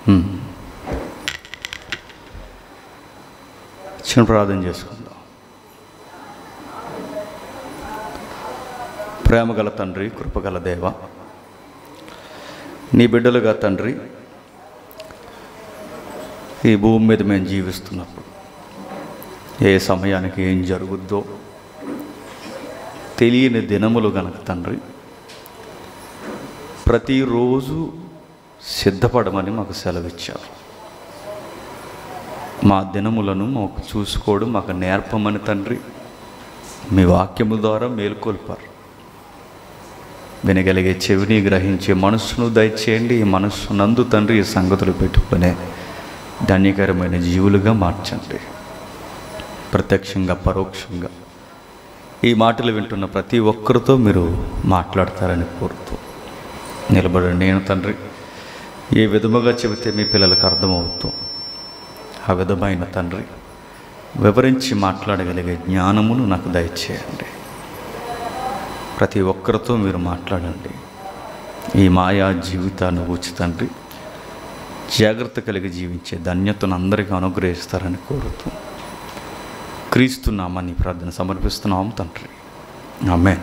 హ్మ్. చిన్న ప్రార్థన చేసుకుందాం ప్రేమగల తండ్రి కృపగల దేవ నీ బిడ్డలుగా తండ్రి ఈ భూమి మీద మేము జీవిస్తున్నప్పుడు ఏ సమయానికి ఏం జరుగుద్దో తెలియని దినములు గనక తండ్రి ప్రతిరోజు సిద్ధపడమని మాకు సెలవిచ్చారు మా దినములను మాకు చూసుకోవడం మాకు నేర్పమని తండ్రి మీ వాక్యము ద్వారా మేలుకొల్పారు వినగలిగే చెవిని గ్రహించే మనస్సును దయచేయండి ఈ మనస్సు నందు తండ్రి ఈ సంగతులు పెట్టుకునే ధన్యకరమైన జీవులుగా మార్చండి ప్రత్యక్షంగా పరోక్షంగా ఈ మాటలు వింటున్న ప్రతి ఒక్కరితో మీరు మాట్లాడతారని కోరుతూ నిలబడి నేను తండ్రి ఏ విధముగా చెబితే మీ పిల్లలకు అర్థమవుతూ ఆ విధమైన తండ్రి వివరించి మాట్లాడగలిగే జ్ఞానమును నాకు దయచేయండి ప్రతి ఒక్కరితో మీరు మాట్లాడండి ఈ మాయా జీవితాన్ని ఊచి తండ్రి జాగ్రత్త కలిగి జీవించే ధన్యతను అందరికీ అనుగ్రహిస్తారని కోరుతూ క్రీస్తు నామాన్ని ప్రార్థన సమర్పిస్తున్నాం తండ్రి ఆమె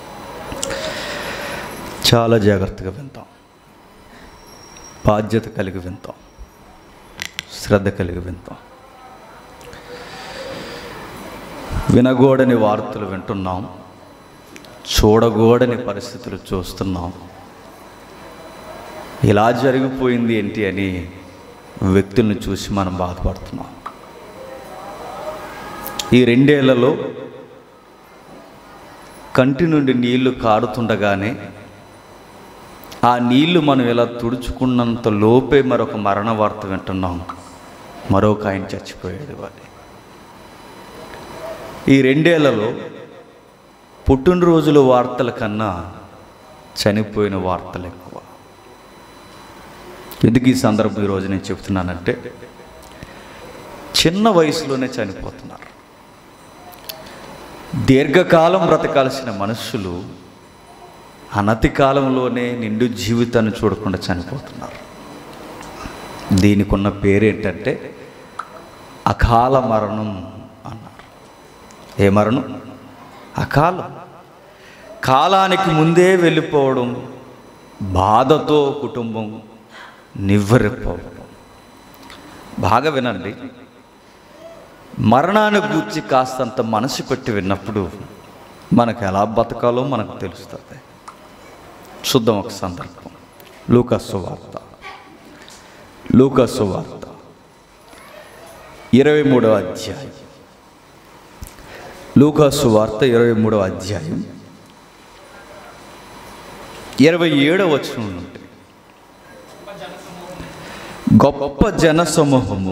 చాలా జాగ్రత్తగా వింటాం బాధ్యత కలిగి వింటాం శ్రద్ధ కలిగి వింటాం వినగోడని వార్తలు వింటున్నాం చూడగోడని పరిస్థితులు చూస్తున్నాం ఇలా జరిగిపోయింది ఏంటి అని వ్యక్తులను చూసి మనం బాధపడుతున్నాం ఈ రెండేళ్లలో కంటి నుండి నీళ్లు కారుతుండగానే ఆ నీళ్లు మనం ఇలా తుడుచుకున్నంత లోపే మరొక మరణ వార్త వింటున్నాం మరొక ఆయన చచ్చిపోయాడు వాడి ఈ రెండేళ్లలో పుట్టినరోజుల వార్తల కన్నా చనిపోయిన వార్తలు ఎక్కువ ఎందుకు ఈ సందర్భం ఈరోజు నేను చెప్తున్నానంటే చిన్న వయసులోనే చనిపోతున్నారు దీర్ఘకాలం బ్రతకాల్సిన మనుషులు అనతి కాలంలోనే నిండు జీవితాన్ని చూడకుండా చనిపోతున్నారు దీనికి ఉన్న పేరేంటంటే అకాల మరణం అన్నారు ఏ మరణం అకాలం కాలానికి ముందే వెళ్ళిపోవడం బాధతో కుటుంబం నివ్వెరపోవడం బాగా వినండి మరణాన్ని గూర్చి కాస్తంత మనసు పెట్టి విన్నప్పుడు మనకు ఎలా బతకాలో మనకు తెలుస్తుంది చూద్దాం ఒక సందర్భం లూకస్సు వార్త లూకస్సు వార్త ఇరవై మూడవ అధ్యాయం లూకాసు వార్త ఇరవై మూడవ అధ్యాయం ఇరవై ఏడవ వచనం నుండి గొప్ప జన సమూహము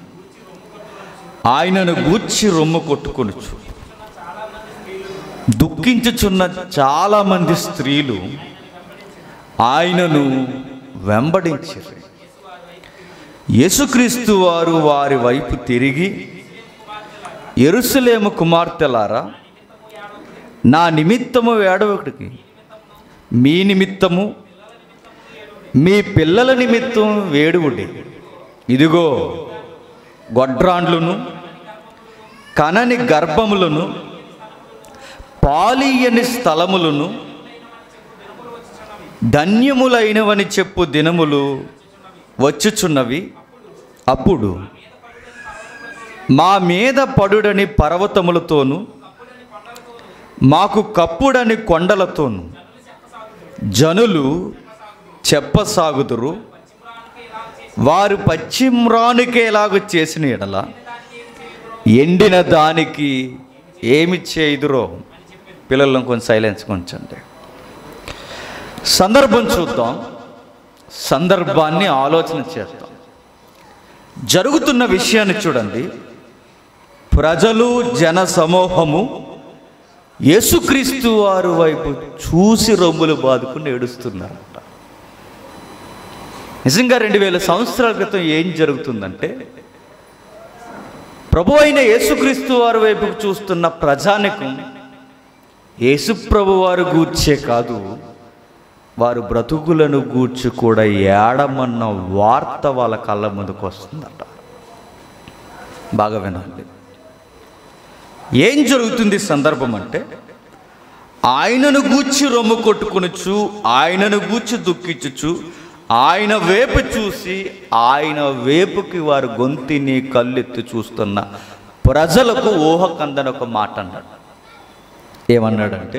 ఆయనను గూర్చి రొమ్ము కొట్టుకొనుచు దుఃఖించుచున్న చాలామంది స్త్రీలు ఆయనను వెంబడించారు యేసుక్రీస్తు వారు వారి వైపు తిరిగి ఎరుసలేము కుమార్తెలారా నా నిమిత్తము వేడవకుడికి మీ నిమిత్తము మీ పిల్లల నిమిత్తం వేడువుడి ఇదిగో గొడ్రాండ్లను కనని గర్భములను పాలీయని స్థలములను ధన్యములైనవని చెప్పు దినములు వచ్చుచున్నవి అప్పుడు మా మీద పడుడని పర్వతములతోనూ మాకు కప్పుడని కొండలతోనూ జనులు చెప్పసాగుదురు వారు పశ్చిమ్రానికేలాగు చేసిన ఎడల ఎండిన దానికి ఏమి చేయుదురో పిల్లలను కొంచెం సైలెన్స్ కొంచండి సందర్భం చూద్దాం సందర్భాన్ని ఆలోచన చేద్దాం జరుగుతున్న విషయాన్ని చూడండి ప్రజలు జన సమూహము యేసుక్రీస్తు వారు వైపు చూసి రొమ్ములు బాదుకుని ఏడుస్తున్నారట నిజంగా రెండు వేల సంవత్సరాల క్రితం ఏం జరుగుతుందంటే ప్రభు అయిన యేసుక్రీస్తు వారి వైపు చూస్తున్న ప్రజానికం యేసుప్రభు వారు గూర్చే కాదు వారు బ్రతుకులను గూర్చి కూడా ఏడమన్న వార్త వాళ్ళ కళ్ళ ముందుకు వస్తుందట బాగా వినాలి ఏం జరుగుతుంది ఈ సందర్భం అంటే ఆయనను గూర్చి రొమ్ము కొట్టుకొనుచు ఆయనను గూర్చి దుఃఖించుచు ఆయన వేపు చూసి ఆయన వేపుకి వారు గొంతిని కళ్ళెత్తి చూస్తున్న ప్రజలకు ఊహ కందని ఒక మాట అన్నాడు ఏమన్నాడంటే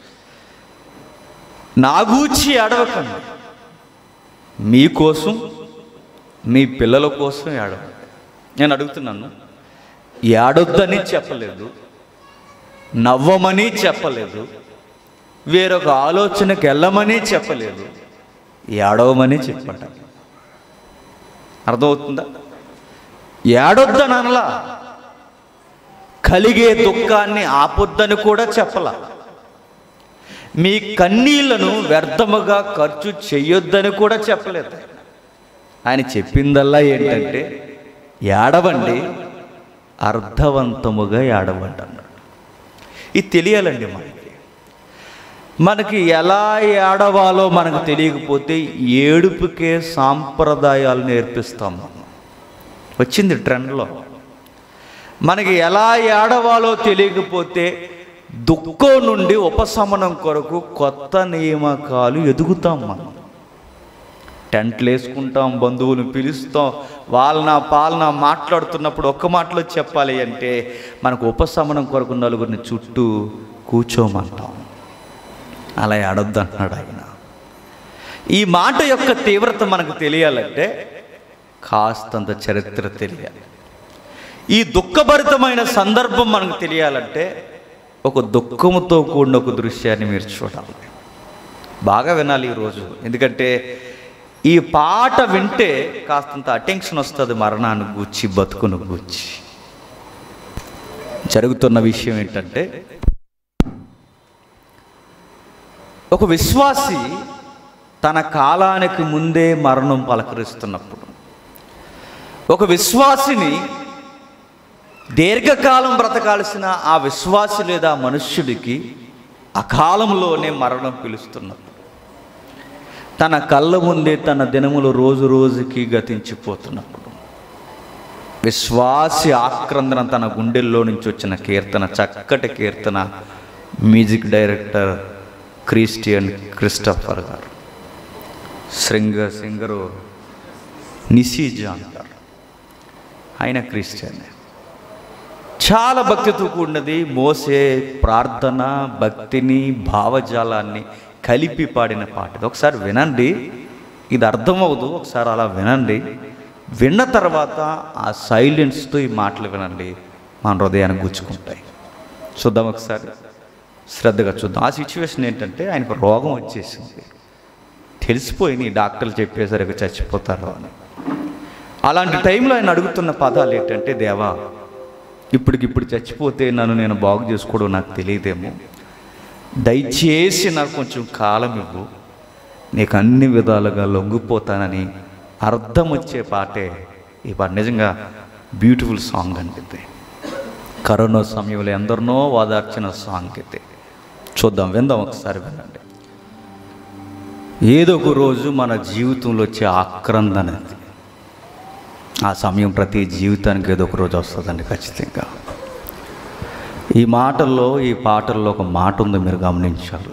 నా గూర్చి ఏడవకండి మీకోసం మీ పిల్లల కోసం ఏడవండి నేను అడుగుతున్నాను ఏడొద్దని చెప్పలేదు నవ్వమని చెప్పలేదు వేరొక ఆలోచనకి వెళ్ళమని చెప్పలేదు ఏడవమని చెప్పట అర్థమవుతుందా ఏడొద్దని అనలా కలిగే దుఃఖాన్ని ఆపొద్దని కూడా చెప్పలా మీ కన్నీళ్లను వ్యర్థముగా ఖర్చు చెయ్యొద్దని కూడా చెప్పలేదు ఆయన చెప్పిందల్లా ఏంటంటే ఏడవండి అర్థవంతముగా ఏడవండి అన్నాడు ఇది తెలియాలండి మనకి మనకి ఎలా ఏడవాలో మనకు తెలియకపోతే ఏడుపుకే సాంప్రదాయాలు నేర్పిస్తాం మనం వచ్చింది ట్రెండ్లో మనకి ఎలా ఏడవాలో తెలియకపోతే దుఃఖం నుండి ఉపశమనం కొరకు కొత్త నియామకాలు ఎదుగుతాం మనం టెంట్లు వేసుకుంటాం బంధువులు పిలుస్తాం వాళ్ళ పాలన మాట్లాడుతున్నప్పుడు ఒక్క మాటలో చెప్పాలి అంటే మనకు ఉపశమనం కొరకు నలుగురిని చుట్టూ కూర్చోమంటాం అలా ఏడొద్దు అంటున్నాడు ఆయన ఈ మాట యొక్క తీవ్రత మనకు తెలియాలంటే కాస్తంత చరిత్ర తెలియాలి ఈ దుఃఖభరితమైన సందర్భం మనకు తెలియాలంటే ఒక దుఃఖముతో కూడిన ఒక దృశ్యాన్ని మీరు చూడాలి బాగా వినాలి ఈరోజు ఎందుకంటే ఈ పాట వింటే కాస్తంత అటెన్షన్ వస్తుంది మరణాన్ని గూర్చి బతుకును గూర్చి జరుగుతున్న విషయం ఏంటంటే ఒక విశ్వాసి తన కాలానికి ముందే మరణం పలకరిస్తున్నప్పుడు ఒక విశ్వాసిని దీర్ఘకాలం బ్రతకాల్సిన ఆ విశ్వాసి లేదా మనుష్యుడికి అకాలంలోనే మరణం పిలుస్తున్నప్పుడు తన కళ్ళ ముందే తన దినములు రోజు రోజుకి గతించిపోతున్నప్పుడు విశ్వాసి ఆక్రందన తన గుండెల్లో నుంచి వచ్చిన కీర్తన చక్కటి కీర్తన మ్యూజిక్ డైరెక్టర్ క్రిస్టియన్ క్రిస్టఫర్ గారు శృంగ సింగరు నిసీజా అంటారు ఆయన క్రిస్టియన్ చాలా భక్తితో కూడినది మోసే ప్రార్థన భక్తిని భావజాలాన్ని కలిపి పాడిన పాట ఇది ఒకసారి వినండి ఇది అర్థమవుదు ఒకసారి అలా వినండి విన్న తర్వాత ఆ సైలెన్స్తో ఈ మాటలు వినండి మన హృదయాన్ని గుచ్చుకుంటాయి చూద్దాం ఒకసారి శ్రద్ధగా చూద్దాం ఆ సిచ్యువేషన్ ఏంటంటే ఆయనకు రోగం వచ్చేసింది తెలిసిపోయి డాక్టర్లు చెప్పేసరికి చచ్చిపోతారు అని అలాంటి టైంలో ఆయన అడుగుతున్న పదాలు ఏంటంటే దేవా ఇప్పటికిప్పుడు చచ్చిపోతే నన్ను నేను బాగు చేసుకోవడం నాకు తెలియదేమో దయచేసి నాకు కొంచెం కాలం ఇవ్వు నీకు అన్ని విధాలుగా లొంగిపోతానని అర్థం వచ్చే పాటే ఈ పాట నిజంగా బ్యూటిఫుల్ సాంగ్ అండి ఇది కరోనా సమయంలో ఎందరినో వాదార్చిన సాంగ్ ఇది చూద్దాం విందాం ఒకసారి వినండి ఏదో ఒక రోజు మన జీవితంలో వచ్చే ఆక్రందన అది ఆ సమయం ప్రతి జీవితానికి ఏదో ఒక రోజు వస్తుందండి ఖచ్చితంగా ఈ మాటల్లో ఈ పాటల్లో ఒక మాట ఉంది మీరు గమనించాలి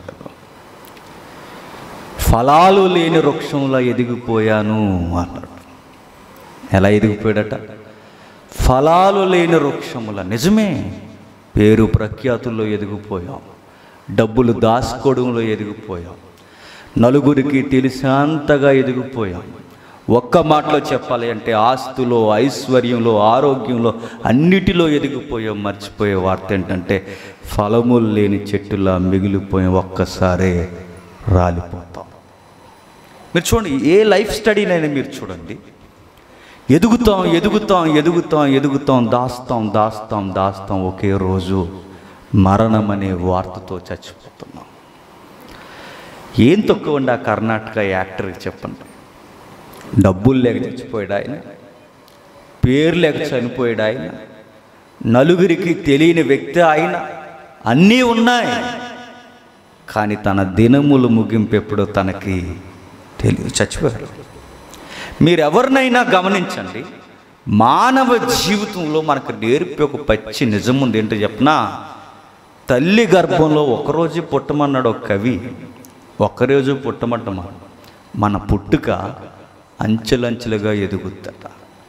ఫలాలు లేని వృక్షంలో ఎదిగిపోయాను అన్నాడు ఎలా ఎదిగిపోయాడట ఫలాలు లేని వృక్షముల నిజమే పేరు ప్రఖ్యాతుల్లో ఎదిగిపోయాం డబ్బులు దాసుకోవడంలో ఎదిగిపోయాం నలుగురికి తెలిసినంతగా ఎదిగిపోయాం ఒక్క మాటలో చెప్పాలి అంటే ఆస్తులో ఐశ్వర్యంలో ఆరోగ్యంలో అన్నిటిలో ఎదిగిపోయాం మర్చిపోయే వార్త ఏంటంటే ఫలములు లేని చెట్టులా మిగిలిపోయాం ఒక్కసారే రాలిపోతాం మీరు చూడండి ఏ లైఫ్ స్టడీనైనా మీరు చూడండి ఎదుగుతాం ఎదుగుతాం ఎదుగుతాం ఎదుగుతాం దాస్తాం దాస్తాం దాస్తాం ఒకే రోజు మరణం అనే వార్తతో చచ్చిపోతున్నాం ఏం తక్కువండి ఆ కర్ణాటక యాక్టర్కి చెప్పండి డబ్బులు లేక చచ్చిపోయాడు ఆయన పేరు లేక చనిపోయాడు ఆయన నలుగురికి తెలియని వ్యక్తి ఆయన అన్నీ ఉన్నాయి కానీ తన దినములు ముగింపు ఎప్పుడో తనకి తెలియదు చచ్చిపోయారు మీరు ఎవరినైనా గమనించండి మానవ జీవితంలో మనకు నేర్పే ఒక పచ్చి నిజం ఉంది ఏంటో చెప్పనా తల్లి గర్భంలో ఒకరోజు పుట్టమన్నాడు ఒక కవి ఒక్కరోజు పుట్టమంటమా మన పుట్టుక అంచెలంచెలుగా ఎదుగుద్దట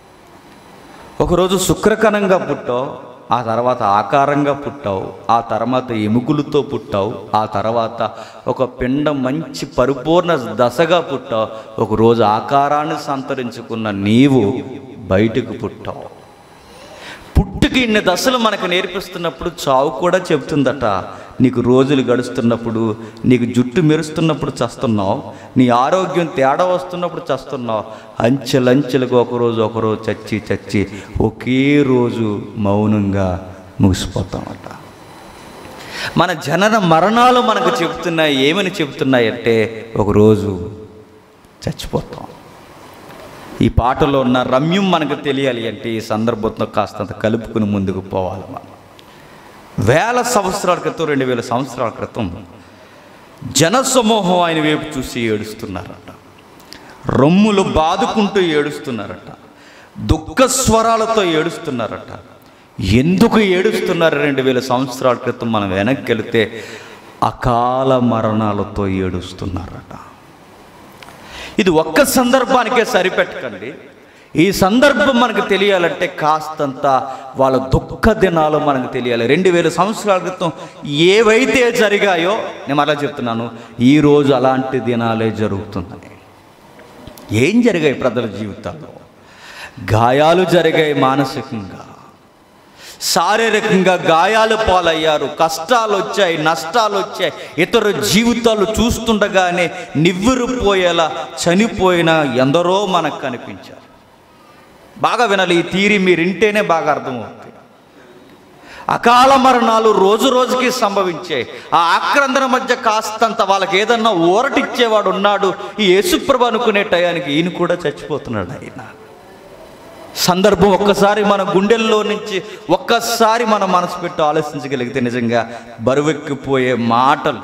ఒకరోజు శుక్రకణంగా పుట్టావు ఆ తర్వాత ఆకారంగా పుట్టావు ఆ తర్వాత ఎముకలతో పుట్టావు ఆ తర్వాత ఒక పిండం మంచి పరిపూర్ణ దశగా పుట్టావు ఒకరోజు ఆకారాన్ని సంతరించుకున్న నీవు బయటకు పుట్టావు పుట్టుకి ఇన్ని దశలు మనకు నేర్పిస్తున్నప్పుడు చావు కూడా చెబుతుందట నీకు రోజులు గడుస్తున్నప్పుడు నీకు జుట్టు మెరుస్తున్నప్పుడు చస్తున్నావు నీ ఆరోగ్యం తేడా వస్తున్నప్పుడు చస్తున్నావు అంచెలంచెలుగా ఒకరోజు ఒకరోజు చచ్చి చచ్చి ఒకే రోజు మౌనంగా ముగిసిపోతామట మన జనన మరణాలు మనకు చెబుతున్నాయి ఏమని చెబుతున్నాయంటే ఒకరోజు చచ్చిపోతాం ఈ పాటలో ఉన్న రమ్యం మనకు తెలియాలి అంటే ఈ సందర్భంతో కాస్తంత కలుపుకుని ముందుకు పోవాలి మనం వేల సంవత్సరాల క్రితం రెండు వేల సంవత్సరాల క్రితం జనసమూహం ఆయన వైపు చూసి ఏడుస్తున్నారట రొమ్ములు బాదుకుంటూ ఏడుస్తున్నారట దుఃఖ స్వరాలతో ఏడుస్తున్నారట ఎందుకు ఏడుస్తున్నారు రెండు వేల సంవత్సరాల క్రితం మనం వెనక్కి వెళితే అకాల మరణాలతో ఏడుస్తున్నారట ఇది ఒక్క సందర్భానికే సరిపెట్టకండి ఈ సందర్భం మనకు తెలియాలంటే కాస్తంత వాళ్ళ దుఃఖ దినాలు మనకు తెలియాలి రెండు వేల సంవత్సరాల క్రితం ఏవైతే జరిగాయో నేను అలా చెప్తున్నాను ఈరోజు అలాంటి దినాలే జరుగుతున్నాయి ఏం జరిగాయి ప్రజల జీవితాల్లో గాయాలు జరిగాయి మానసికంగా శారీరకంగా గాయాలు పాలయ్యారు కష్టాలు వచ్చాయి నష్టాలు వచ్చాయి ఇతర జీవితాలు చూస్తుండగానే నివ్వెరపోయేలా చనిపోయిన ఎందరో మనకు కనిపించారు బాగా వినాలి ఈ తీరి మీరు వింటేనే బాగా అర్థమవుతుంది అకాల మరణాలు రోజు రోజుకి సంభవించాయి ఆ ఆక్రందన మధ్య కాస్తంత వాళ్ళకి ఏదన్నా ఊరటిచ్చేవాడు ఉన్నాడు ఈ యేసుప్రభు అనుకునే టయానికి ఈయన కూడా చచ్చిపోతున్నాడు ఆయన సందర్భం ఒక్కసారి మన గుండెల్లో నుంచి ఒక్కసారి మన మనసు పెట్టి ఆలోచించగలిగితే నిజంగా బరువెక్కిపోయే మాటలు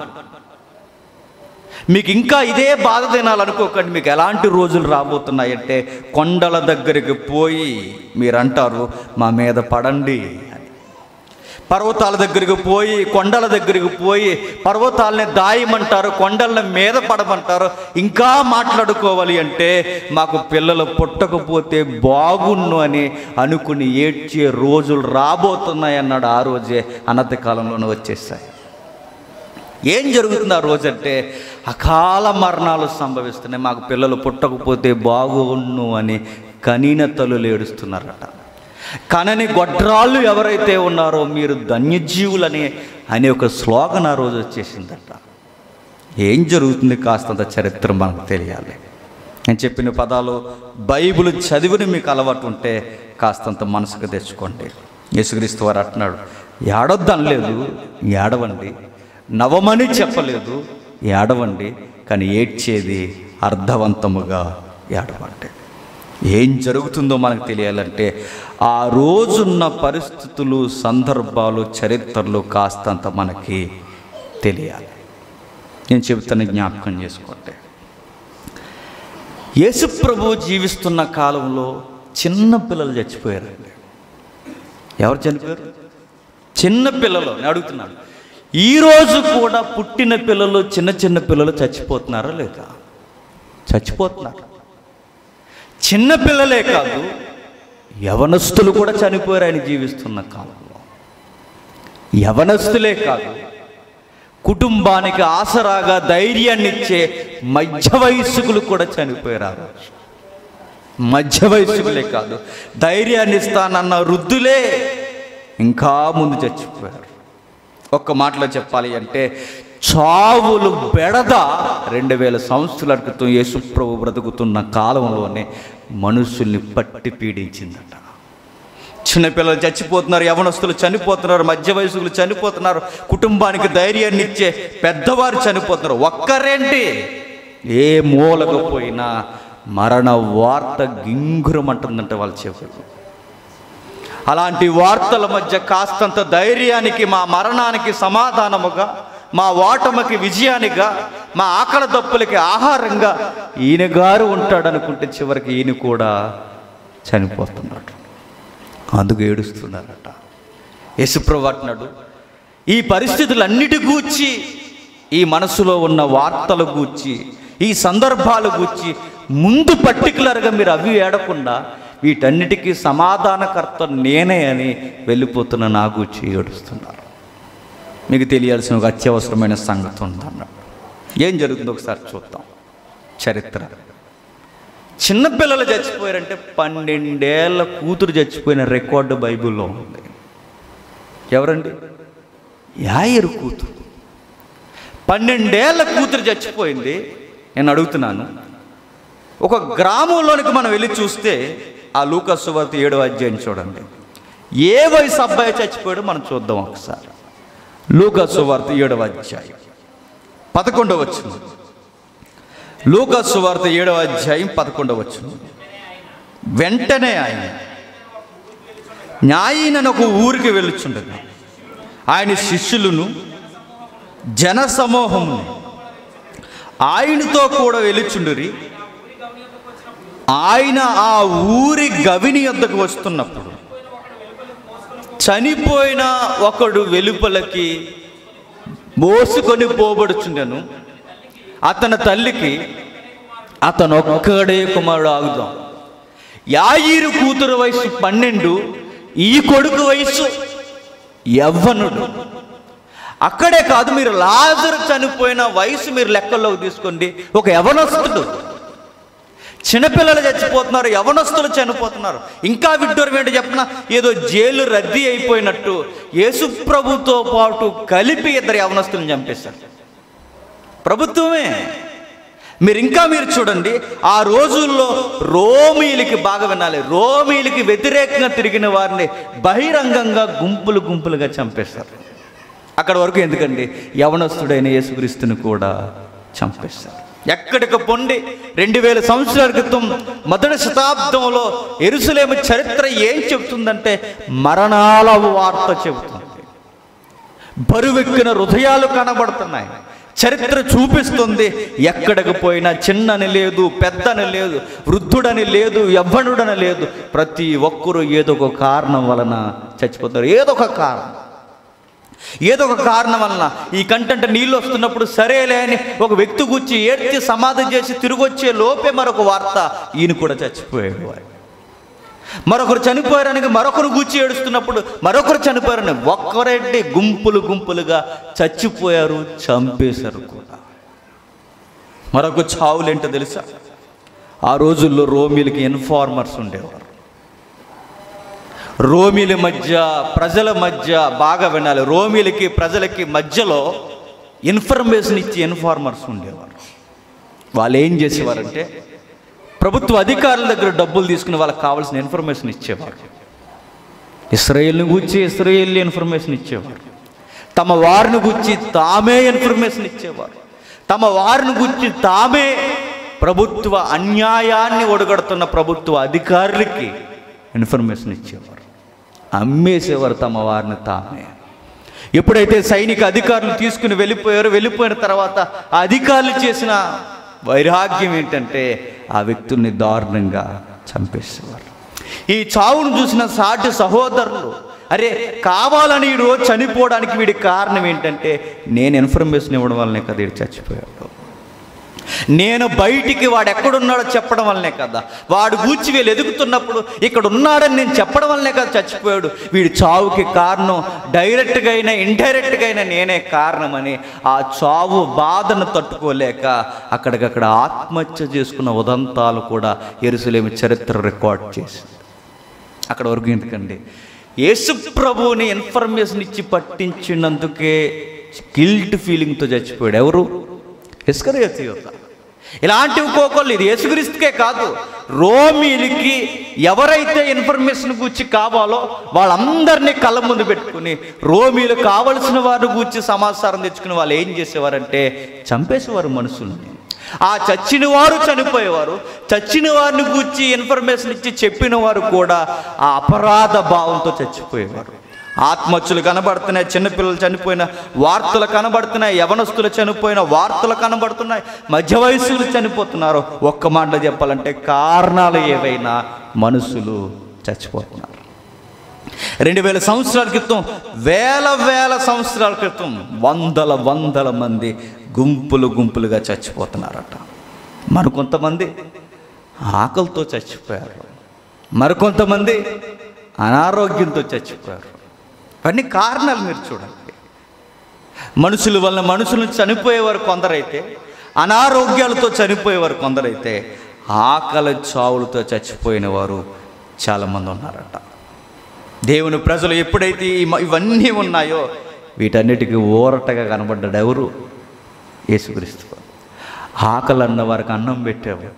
మీకు ఇంకా ఇదే బాధ తినాలనుకోకండి మీకు ఎలాంటి రోజులు రాబోతున్నాయంటే కొండల దగ్గరికి పోయి మీరు అంటారు మా మీద పడండి అని పర్వతాల దగ్గరికి పోయి కొండల దగ్గరికి పోయి పర్వతాలని దాయమంటారు కొండల మీద పడమంటారు ఇంకా మాట్లాడుకోవాలి అంటే మాకు పిల్లలు పుట్టకపోతే బాగున్ను అని అనుకుని ఏడ్చే రోజులు రాబోతున్నాయి అన్నాడు ఆ రోజే అనతి కాలంలోనే వచ్చేసాయి ఏం జరుగుతుంది ఆ రోజంటే అకాల మరణాలు సంభవిస్తున్నాయి మాకు పిల్లలు పుట్టకపోతే బాగున్ను అని కనీన తల్లులు ఏడుస్తున్నారట కనని గొడ్రాళ్ళు ఎవరైతే ఉన్నారో మీరు ధన్యజీవులని అనే ఒక స్లోగన్ ఆ రోజు వచ్చేసిందట ఏం జరుగుతుంది కాస్తంత చరిత్ర మనకు తెలియాలి నేను చెప్పిన పదాలు బైబిల్ చదివిన మీకు అలవాటు ఉంటే కాస్తంత మనసుకు తెచ్చుకోండి యేసుక్రీస్తు వారు అంటున్నాడు ఏడొద్దనలేదు ఏడవండి నవమని చెప్పలేదు ఏడవండి కానీ ఏడ్చేది అర్థవంతముగా ఏడవండి ఏం జరుగుతుందో మనకు తెలియాలంటే ఆ రోజున్న పరిస్థితులు సందర్భాలు చరిత్రలు కాస్తంత మనకి తెలియాలి నేను చెబుతాను జ్ఞాపకం చేసుకోండి యేసుప్రభు జీవిస్తున్న కాలంలో చిన్న పిల్లలు చచ్చిపోయారండి ఎవరు చనిపోయారు చిన్న పిల్లలు నేను అడుగుతున్నాను ఈరోజు కూడా పుట్టిన పిల్లలు చిన్న చిన్న పిల్లలు చచ్చిపోతున్నారా లేదా చచ్చిపోతున్నారు చిన్న పిల్లలే కాదు యవనస్తులు కూడా చనిపోయారు ఆయన జీవిస్తున్న కాలంలో యవనస్తులే కాదు కుటుంబానికి ఆసరాగా ధైర్యాన్ని ఇచ్చే మధ్య వయస్సుకులు కూడా చనిపోయారు ఆ రోజు మధ్య వయస్సుకులే కాదు ధైర్యాన్ని ఇస్తానన్న వృద్ధులే ఇంకా ముందు చచ్చిపోయారు ఒక్క మాటలో చెప్పాలి అంటే చావులు బెడద రెండు వేల సంవత్సరాల క్రితం యేసుప్రభు బ్రతుకుతున్న కాలంలోనే మనుషుల్ని పట్టి పీడించిందట చిన్నపిల్లలు చచ్చిపోతున్నారు యవనస్తులు చనిపోతున్నారు మధ్య వయసులు చనిపోతున్నారు కుటుంబానికి ధైర్యాన్ని ఇచ్చే పెద్దవారు చనిపోతున్నారు ఒక్కరేంటి ఏ మూలకు పోయినా మరణ వార్త గింగురమంటుందంట వాళ్ళ చెవులు అలాంటి వార్తల మధ్య కాస్తంత ధైర్యానికి మా మరణానికి సమాధానముగా మా ఓటమికి విజయానిగా మా ఆకలి దప్పులకి ఆహారంగా ఈయన గారు ఉంటాడనుకుంటే చివరికి ఈయన కూడా చనిపోతున్నాడు అందుకు ఏడుస్తున్నారట యేసుప్రభు అంటున్నాడు ఈ పరిస్థితులన్నిటి గూర్చి ఈ మనసులో ఉన్న వార్తల గూర్చి ఈ సందర్భాల గూర్చి ముందు పర్టికులర్గా మీరు అవి ఏడకుండా వీటన్నిటికీ సమాధానకర్త నేనే అని వెళ్ళిపోతున్న నా గూర్చి ఏడుస్తున్నారు మీకు తెలియాల్సిన ఒక అత్యవసరమైన సంగతి ఉందన్నాడు ఏం జరుగుతుందో ఒకసారి చూద్దాం చరిత్ర చిన్నపిల్లలు చచ్చిపోయారంటే పన్నెండేళ్ల కూతురు చచ్చిపోయిన రికార్డు బైబిల్లో ఉంది ఎవరండి యాయరు కూతురు పన్నెండేళ్ల కూతురు చచ్చిపోయింది నేను అడుగుతున్నాను ఒక గ్రామంలోనికి మనం వెళ్ళి చూస్తే ఆ లూకస్ వార్త ఏడో అధ్యాయం చూడండి ఏ వయసు అబ్బాయి చచ్చిపోయాడో మనం చూద్దాం ఒకసారి లూకస్ వార్త ఏడవ అధ్యాయం పదకొండవ వచ్చిన లూకస్ వార్త ఏడవ అధ్యాయం పదకొండవ వచ్చిన వెంటనే ఆయన న్యాయినని ఒక ఊరికి వెళ్ళుచుండగా ఆయన శిష్యులను జన సమూహమును ఆయనతో కూడా వెలుచుండురి ఆయన ఆ ఊరి గవిని యొద్దకు వస్తున్నప్పుడు చనిపోయిన ఒకడు వెలుపలకి మోసుకొని పోబడుచుండెను అతని తల్లికి అతను ఒక్కడే కుమారుడు ఆగుదాం యాయిరు కూతురు వయసు పన్నెండు ఈ కొడుకు వయసు యవ్వనుడు అక్కడే కాదు మీరు లాజరు చనిపోయిన వయసు మీరు లెక్కల్లోకి తీసుకోండి ఒక యవనస్తుడు చిన్నపిల్లలు చచ్చిపోతున్నారు యవనస్తులు చనిపోతున్నారు ఇంకా విడ్డూరం ఏంటి చెప్పిన ఏదో జైలు రద్దీ అయిపోయినట్టు యేసు ప్రభుతో పాటు కలిపి ఇద్దరు యవనస్తులను చంపేశారు ప్రభుత్వమే మీరు ఇంకా మీరు చూడండి ఆ రోజుల్లో రోమీలకి బాగా వినాలి రోమీలకి వ్యతిరేకంగా తిరిగిన వారిని బహిరంగంగా గుంపులు గుంపులుగా చంపేశారు అక్కడ వరకు ఎందుకండి యవనస్తుడైన యేసుక్రీస్తుని కూడా చంపేశారు ఎక్కడికి పొండి రెండు వేల సంవత్సరాల క్రితం మొదటి శతాబ్దంలో ఎరుసలేము చరిత్ర ఏం చెబుతుందంటే మరణాల వార్త చెబుతుంది బరువెక్కిన హృదయాలు కనబడుతున్నాయి చరిత్ర చూపిస్తుంది ఎక్కడికి పోయినా చిన్నని లేదు పెద్దని లేదు వృద్ధుడని లేదు యవ్వనుడని లేదు ప్రతి ఒక్కరూ ఏదో ఒక కారణం వలన చచ్చిపోతారు ఏదో ఒక కారణం ఏదో ఒక కారణం వలన ఈ కంటెంట్ నీళ్ళు వస్తున్నప్పుడు సరేలే అని ఒక వ్యక్తి గుచ్చి ఏడ్చి సమాధి చేసి తిరిగి వచ్చే లోపే మరొక వార్త ఈయన కూడా చచ్చిపోయాడు అని. మరొకరు చనిపోయారని మరొకరు గూర్చి ఏడుస్తున్నప్పుడు మరొకరు చనిపోయారని ఒక్కరెడ్డి గుంపులు గుంపులుగా చచ్చిపోయారు చంపేశారు కూడా మరొక చావులేంటో తెలుసా ఆ రోజుల్లో రోమిలకి ఇన్ఫార్మర్స్ ఉండేవారు రోమిల మధ్య ప్రజల మధ్య బాగా వినాలి రోమిలకి ప్రజలకి మధ్యలో ఇన్ఫర్మేషన్ ఇచ్చే ఇన్ఫార్మర్స్ ఉండేవారు వాళ్ళు ఏం చేసేవారంటే ప్రభుత్వ అధికారుల దగ్గర డబ్బులు తీసుకుని వాళ్ళకి కావాల్సిన ఇన్ఫర్మేషన్ ఇచ్చేవారు ఇస్రాయేల్ని గురించి ఇస్రాయేల్ ఇన్ఫర్మేషన్ ఇచ్చేవారు తమ వారిని గురించి తామే ఇన్ఫర్మేషన్ ఇచ్చేవారు తమ వారిని గురించి తామే ప్రభుత్వ అన్యాయాన్ని ఒడగడుతున్న ప్రభుత్వ అధికారులకి ఇన్ఫర్మేషన్ ఇచ్చేవారు అమ్మేసేవారు తమ వారిని తామే ఎప్పుడైతే సైనిక అధికారులు తీసుకుని వెళ్ళిపోయారో వెళ్ళిపోయిన తర్వాత ఆ అధికారులు చేసిన వైరాగ్యం ఏంటంటే ఆ వ్యక్తుల్ని దారుణంగా చంపేసేవారు ఈ చావును చూసిన సాటి సహోదరులు అరే కావాలని ఈ రోజు చనిపోవడానికి వీడి కారణం ఏంటంటే నేను ఇన్ఫర్మేషన్ ఇవ్వడం వల్లనే కదా వీడు చచ్చిపోయాడు నేను బయటికి వాడు ఎక్కడున్నాడో చెప్పడం వల్లనే కదా వాడు గూర్చి వీళ్ళు ఎదుగుతున్నప్పుడు ఇక్కడ ఉన్నాడని నేను చెప్పడం వల్లనే కదా చచ్చిపోయాడు వీడి చావుకి కారణం డైరెక్ట్గా అయినా ఇండైరెక్ట్గా అయినా నేనే కారణమని ఆ చావు బాధను తట్టుకోలేక అక్కడికక్కడ ఆత్మహత్య చేసుకున్న ఉదంతాలు కూడా ఎరుసలేమి చరిత్ర రికార్డ్ చేసింది అక్కడ వరకు ఎందుకండి యేసు ప్రభువుని ఇన్ఫర్మేషన్ ఇచ్చి పట్టించినందుకే గిల్ట్ ఫీలింగ్తో చచ్చిపోయాడు ఎవరు ఇస్కరియత్ యోధ ఇలాంటి ఇంకొకళ్ళు ఇది యేసుక్రీస్తుకే కాదు రోమీలకి ఎవరైతే ఇన్ఫర్మేషన్ గూర్చి కావాలో వాళ్ళందరినీ కళ్ళ ముందు పెట్టుకుని రోమీలు కావలసిన వారిని గూర్చి సమాచారం తెచ్చుకుని వాళ్ళు ఏం చేసేవారంటే చంపేసేవారు మనుషుల్ని ఆ చచ్చిన వారు చనిపోయేవారు చచ్చిన వారిని గూర్చి ఇన్ఫర్మేషన్ ఇచ్చి చెప్పిన వారు కూడా ఆ అపరాధ భావంతో చచ్చిపోయేవారు ఆత్మహత్యలు కనబడుతున్నాయి చిన్నపిల్లలు చనిపోయిన వార్తలు కనబడుతున్నాయి యవనస్తులు చనిపోయిన వార్తలు కనబడుతున్నాయి మధ్య వయస్సులు చనిపోతున్నారు ఒక్క మాట చెప్పాలంటే కారణాలు ఏవైనా మనుషులు చచ్చిపోతున్నారు రెండు వేల సంవత్సరాల క్రితం వేల వేల సంవత్సరాల క్రితం వందల వందల మంది గుంపులు గుంపులుగా చచ్చిపోతున్నారట మరికొంతమంది ఆకలితో చచ్చిపోయారు మరికొంతమంది అనారోగ్యంతో చచ్చిపోయారు ఇవన్నీ కారణాలు మీరు చూడండి మనుషుల వల్ల మనుషులు చనిపోయేవారు కొందరైతే అనారోగ్యాలతో చనిపోయేవారు కొందరైతే ఆకలి చావులతో చచ్చిపోయిన వారు చాలామంది ఉన్నారట దేవుని ప్రజలు ఎప్పుడైతే ఈ మ- ఇవన్నీ ఉన్నాయో వీటన్నిటికీ ఊరటగా కనబడ్డాడు ఎవరు యేసుక్రీస్తు ఆకలి అన్న వారికి అన్నం పెట్టేవాడు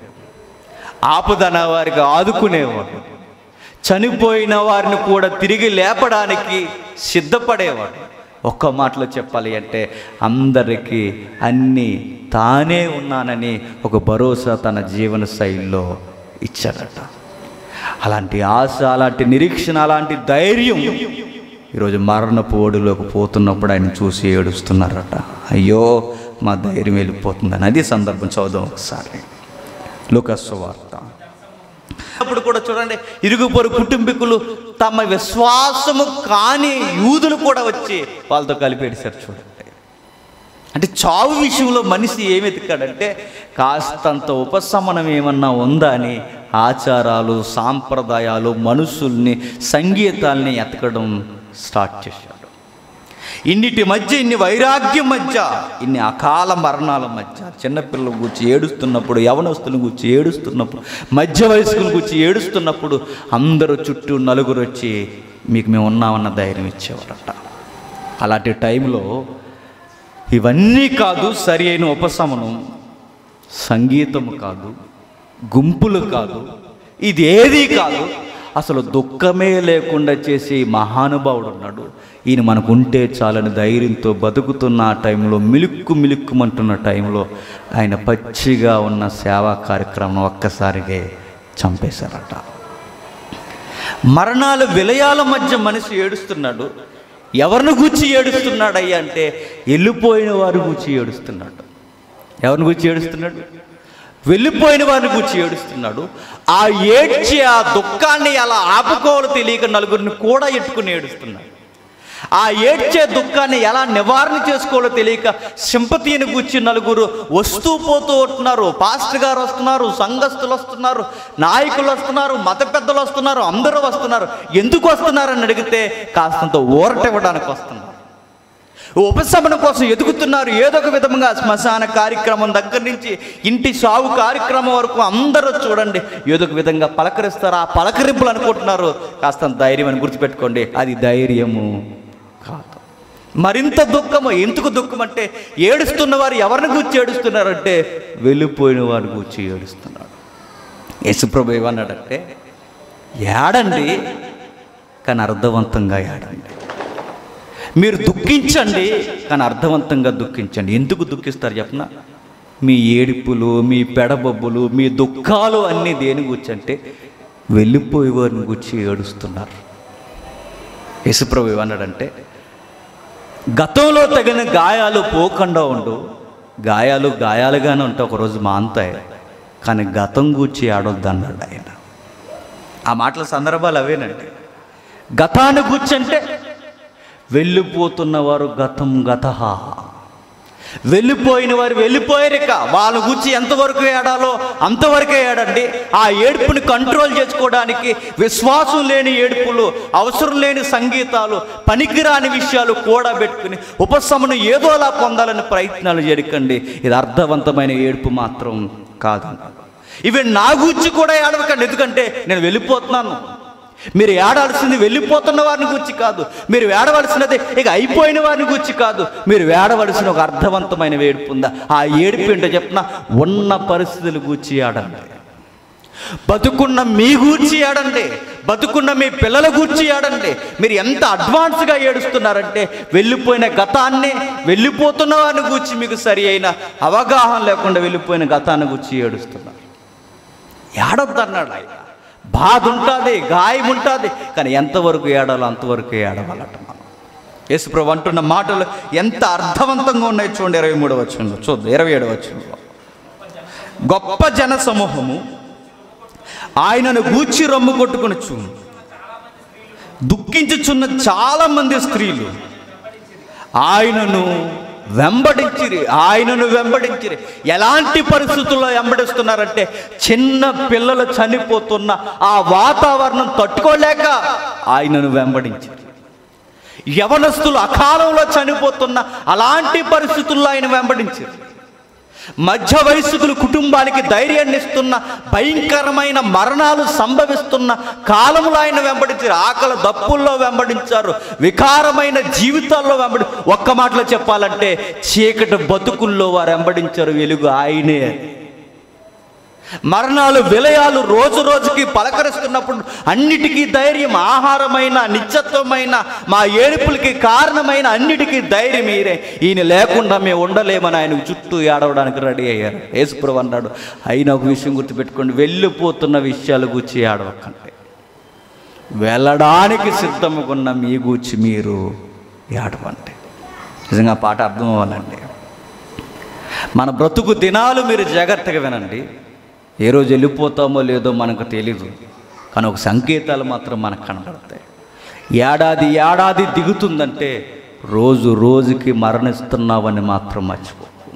ఆపదన వారికి ఆదుకునేవాడు చనిపోయిన వారిని కూడా తిరిగి లేపడానికి సిద్ధపడేవాడు ఒక్క మాటలో చెప్పాలి అంటే అందరికీ అన్నీ తానే ఉన్నానని ఒక భరోసా తన జీవన శైలిలో ఇచ్చాడట అలాంటి ఆశ అలాంటి నిరీక్షణ అలాంటి ధైర్యం ఈరోజు మరణపు ఓడిలోకి పోతున్నప్పుడు ఆయన చూసి ఏడుస్తున్నారట అయ్యో మా ధైర్యం వెళ్ళిపోతుందని అది సందర్భం చదుదాం ఒకసారి లోకస్సు వార్త అప్పుడు కూడా చూడండి ఇరుగు పొరుగు కుటుంబీకులు తమ విశ్వాసము కాని యూదులు కూడా వచ్చి వాళ్ళతో కలిపేసారు చూడండి అంటే చావు విషయంలో మనిషి ఏమి ఎతికాడంటే కాస్తంత ఉపశమనం ఏమన్నా ఉందా అని ఆచారాలు సాంప్రదాయాలు మనుషుల్ని సంగీతాల్ని ఎతకడం స్టార్ట్ చేశాడు ఇన్నిటి మధ్య ఇన్ని వైరాగ్యం మధ్య ఇన్ని అకాల మరణాల మధ్య చిన్నపిల్లల గురించి ఏడుస్తున్నప్పుడు యవనస్తుల గురించి ఏడుస్తున్నప్పుడు మధ్య వయస్కుల గురించి ఏడుస్తున్నప్పుడు అందరూ చుట్టూ నలుగురు వచ్చి మీకు మేము ఉన్నామన్న ధైర్యం ఇచ్చేవారట అలాంటి టైంలో ఇవన్నీ కాదు సరి అయిన ఉపశమనం సంగీతము కాదు గుంపులు కాదు ఇది ఏది కాదు అసలు దుఃఖమే లేకుండా చేసే ఈ మహానుభావుడు ఉన్నాడు ఈయన మనకు ఉంటే చాలని ధైర్యంతో బతుకుతున్న ఆ టైంలో మిలుక్కు మిలుక్కుమంటున్న టైంలో ఆయన పచ్చిగా ఉన్న సేవా కార్యక్రమం ఒక్కసారిగా చంపేశారట మరణాల విలయాల మధ్య మనిషి ఏడుస్తున్నాడు ఎవరిని గూర్చి ఏడుస్తున్నాడు అయ్యా అంటే వెళ్ళిపోయిన వారి గూర్చి ఏడుస్తున్నాడు ఎవరిని గూర్చి ఏడుస్తున్నాడు వెళ్ళిపోయిన వారిని గూర్చి ఏడుస్తున్నాడు ఆ ఏడ్చి ఆ దుఃఖాన్ని అలా ఆపుకోవాలో తెలియక నలుగురిని కూడా ఎట్టుకుని ఏడుస్తున్నాడు ఆ ఏడ్చే దుఃఖాన్ని ఎలా నివారణ చేసుకోవాలో తెలియక సింపతిని గుచ్చి నలుగురు వస్తూ పోతూ ఉంటున్నారు పాస్టర్ గారు వస్తున్నారు సంఘస్థులు వస్తున్నారు నాయకులు వస్తున్నారు మత పెద్దలు వస్తున్నారు అందరూ వస్తున్నారు ఎందుకు వస్తున్నారని అడిగితే కాస్తంత ఊరట ఇవ్వడానికి వస్తున్నారు ఉపశమనం కోసం ఎదుగుతున్నారు ఏదో ఒక విధంగా శ్మశాన కార్యక్రమం దగ్గర నుంచి ఇంటి సాగు కార్యక్రమం వరకు అందరూ చూడండి ఏదో ఒక విధంగా పలకరిస్తారు ఆ పలకరింపులు అనుకుంటున్నారు కాస్త ధైర్యం అని గుర్తుపెట్టుకోండి అది ధైర్యము కాదు మరింత దుఃఖము ఎందుకు దుఃఖం అంటే ఏడుస్తున్న వారు ఎవరిని గూర్చి ఏడుస్తున్నారంటే వెళ్ళిపోయిన వారిని గూర్చి ఏడుస్తున్నాడు యేసుప్రభు ఏమన్నాడంటే ఏడండి కానీ అర్థవంతంగా ఏడండి మీరు దుఃఖించండి కానీ అర్థవంతంగా దుఃఖించండి ఎందుకు దుఃఖిస్తారు చెప్పన మీ ఏడుపులు మీ పెడబొబ్బులు మీ దుఃఖాలు అన్నీ దేని గురించి అంటే వెళ్ళిపోయే వారిని గురించి ఏడుస్తున్నారు యేసుప్రభు ఏమన్నాడంటే గతంలో తగిన గాయాలు పోకుండా ఉండు గాయాలు గాయాలుగానే ఉంటే ఒకరోజు మాంతాయి కానీ గతం గూర్చి ఆడొద్దు అన్నాడు ఆయన ఆ మాటల సందర్భాలు అవేనండి గతాన్ని గుర్చంటే వెళ్ళిపోతున్న వారు గతం గత వెళ్ళిపోయిన వారు వెళ్ళిపోయారిక వాళ్ళ గురించి ఎంతవరకు ఏడాలో అంతవరకే ఏడండి ఆ ఏడుపుని కంట్రోల్ చేసుకోవడానికి విశ్వాసం లేని ఏడుపులు అవసరం లేని సంగీతాలు పనికిరాని విషయాలు కూడా పెట్టుకుని ఉపశమనం ఏదోలా పొందాలని ప్రయత్నాలు చేయకండి ఇది అర్థవంతమైన ఏడుపు మాత్రం కాదు ఇవి నా గురించి కూడా ఏడవకండి ఎందుకంటే నేను వెళ్ళిపోతున్నాను మీరు ఏడాల్సింది వెళ్ళిపోతున్న వారిని గురించి కాదు మీరు ఏడవలసినది ఇక అయిపోయిన వారిని గురించి కాదు మీరు ఏడవలసిన ఒక అర్థవంతమైన ఏడుపు ఉందా ఆ ఏడుపు ఏంటో చెప్పిన ఉన్న పరిస్థితుల గురించి ఆడండి బతుకున్న మీ గూర్చి ఏడండి బతుకున్న మీ పిల్లల గూర్చి ఏడండి మీరు ఎంత అడ్వాన్స్గా ఏడుస్తున్నారంటే వెళ్ళిపోయిన గతాన్ని వెళ్ళిపోతున్న వారిని గూర్చి మీకు సరి అయిన అవగాహన లేకుండా వెళ్ళిపోయిన గతాన్ని గూర్చి ఏడుస్తున్నారు ఏడొద్దన్నాడు ఆయన బాధ ఉంటుంది గాయం ఉంటుంది కానీ ఎంతవరకు ఏడాలో అంతవరకు ఏడవాలట మనం యేసుప్రభు అంటున్న మాటలు ఎంత అర్థవంతంగా ఉన్నాయో చూడండి ఇరవై మూడవ వచ్చంలో చూద్దాం ఇరవై ఏడవ వచ్చంలో గొప్ప జన సమూహము ఆయనను గూర్చి రమ్ము కొట్టుకొనొచ్చు దుఃఖించుచున్న చాలా మంది స్త్రీలు ఆయనను వెంబడించిరి ఆయనను వెంబడించిరి ఎలాంటి పరిస్థితుల్లో వెంబడిస్తున్నారంటే చిన్న పిల్లలు చనిపోతున్న ఆ వాతావరణం తట్టుకోలేక ఆయనను వెంబడించిరి యవనస్తులు అకాలంలో చనిపోతున్న అలాంటి పరిస్థితుల్లో ఆయన వెంబడించారు మధ్య వయస్సుకులు కుటుంబానికి ధైర్యాన్ని ఇస్తున్న భయంకరమైన మరణాలు సంభవిస్తున్న కాలంలో ఆయన వెంబడించారు ఆకలి దప్పుల్లో వెంబడించారు వికారమైన జీవితాల్లో వెంబడి ఒక్క మాటలో చెప్పాలంటే చీకటి బతుకుల్లో వారు వెంబడించారు వెలుగు ఆయనే మరణాలు విలయాలు రోజు రోజుకి పలకరిస్తున్నప్పుడు అన్నిటికీ ధైర్యం ఆహారమైన నిత్యత్వమైన మా ఏడుపులకి కారణమైన అన్నిటికీ ధైర్యం మీరే ఈయన లేకుండా మేము ఉండలేమని ఆయన చుట్టూ ఏడవడానికి రెడీ అయ్యారు యేసుప్రభు అన్నాడు అయినా ఒక విషయం గుర్తుపెట్టుకోండి వెళ్ళిపోతున్న విషయాలు గుచ్చి ఏడవకండి వెళ్ళడానికి సిద్ధముకున్న మీ గూర్చి మీరు ఏడవండి నిజంగా ఆ పాట అర్థం అవ్వాలండి మన బ్రతుకు దినాలు మీరు జాగ్రత్తగా వినండి ఏ రోజు వెళ్ళిపోతామో లేదో మనకు తెలీదు కానీ ఒక సంకేతాలు మాత్రం మనకు కనబడతాయి ఏడాది ఏడాది దిగుతుందంటే రోజు రోజుకి మరణిస్తున్నావని మాత్రం మర్చిపోకు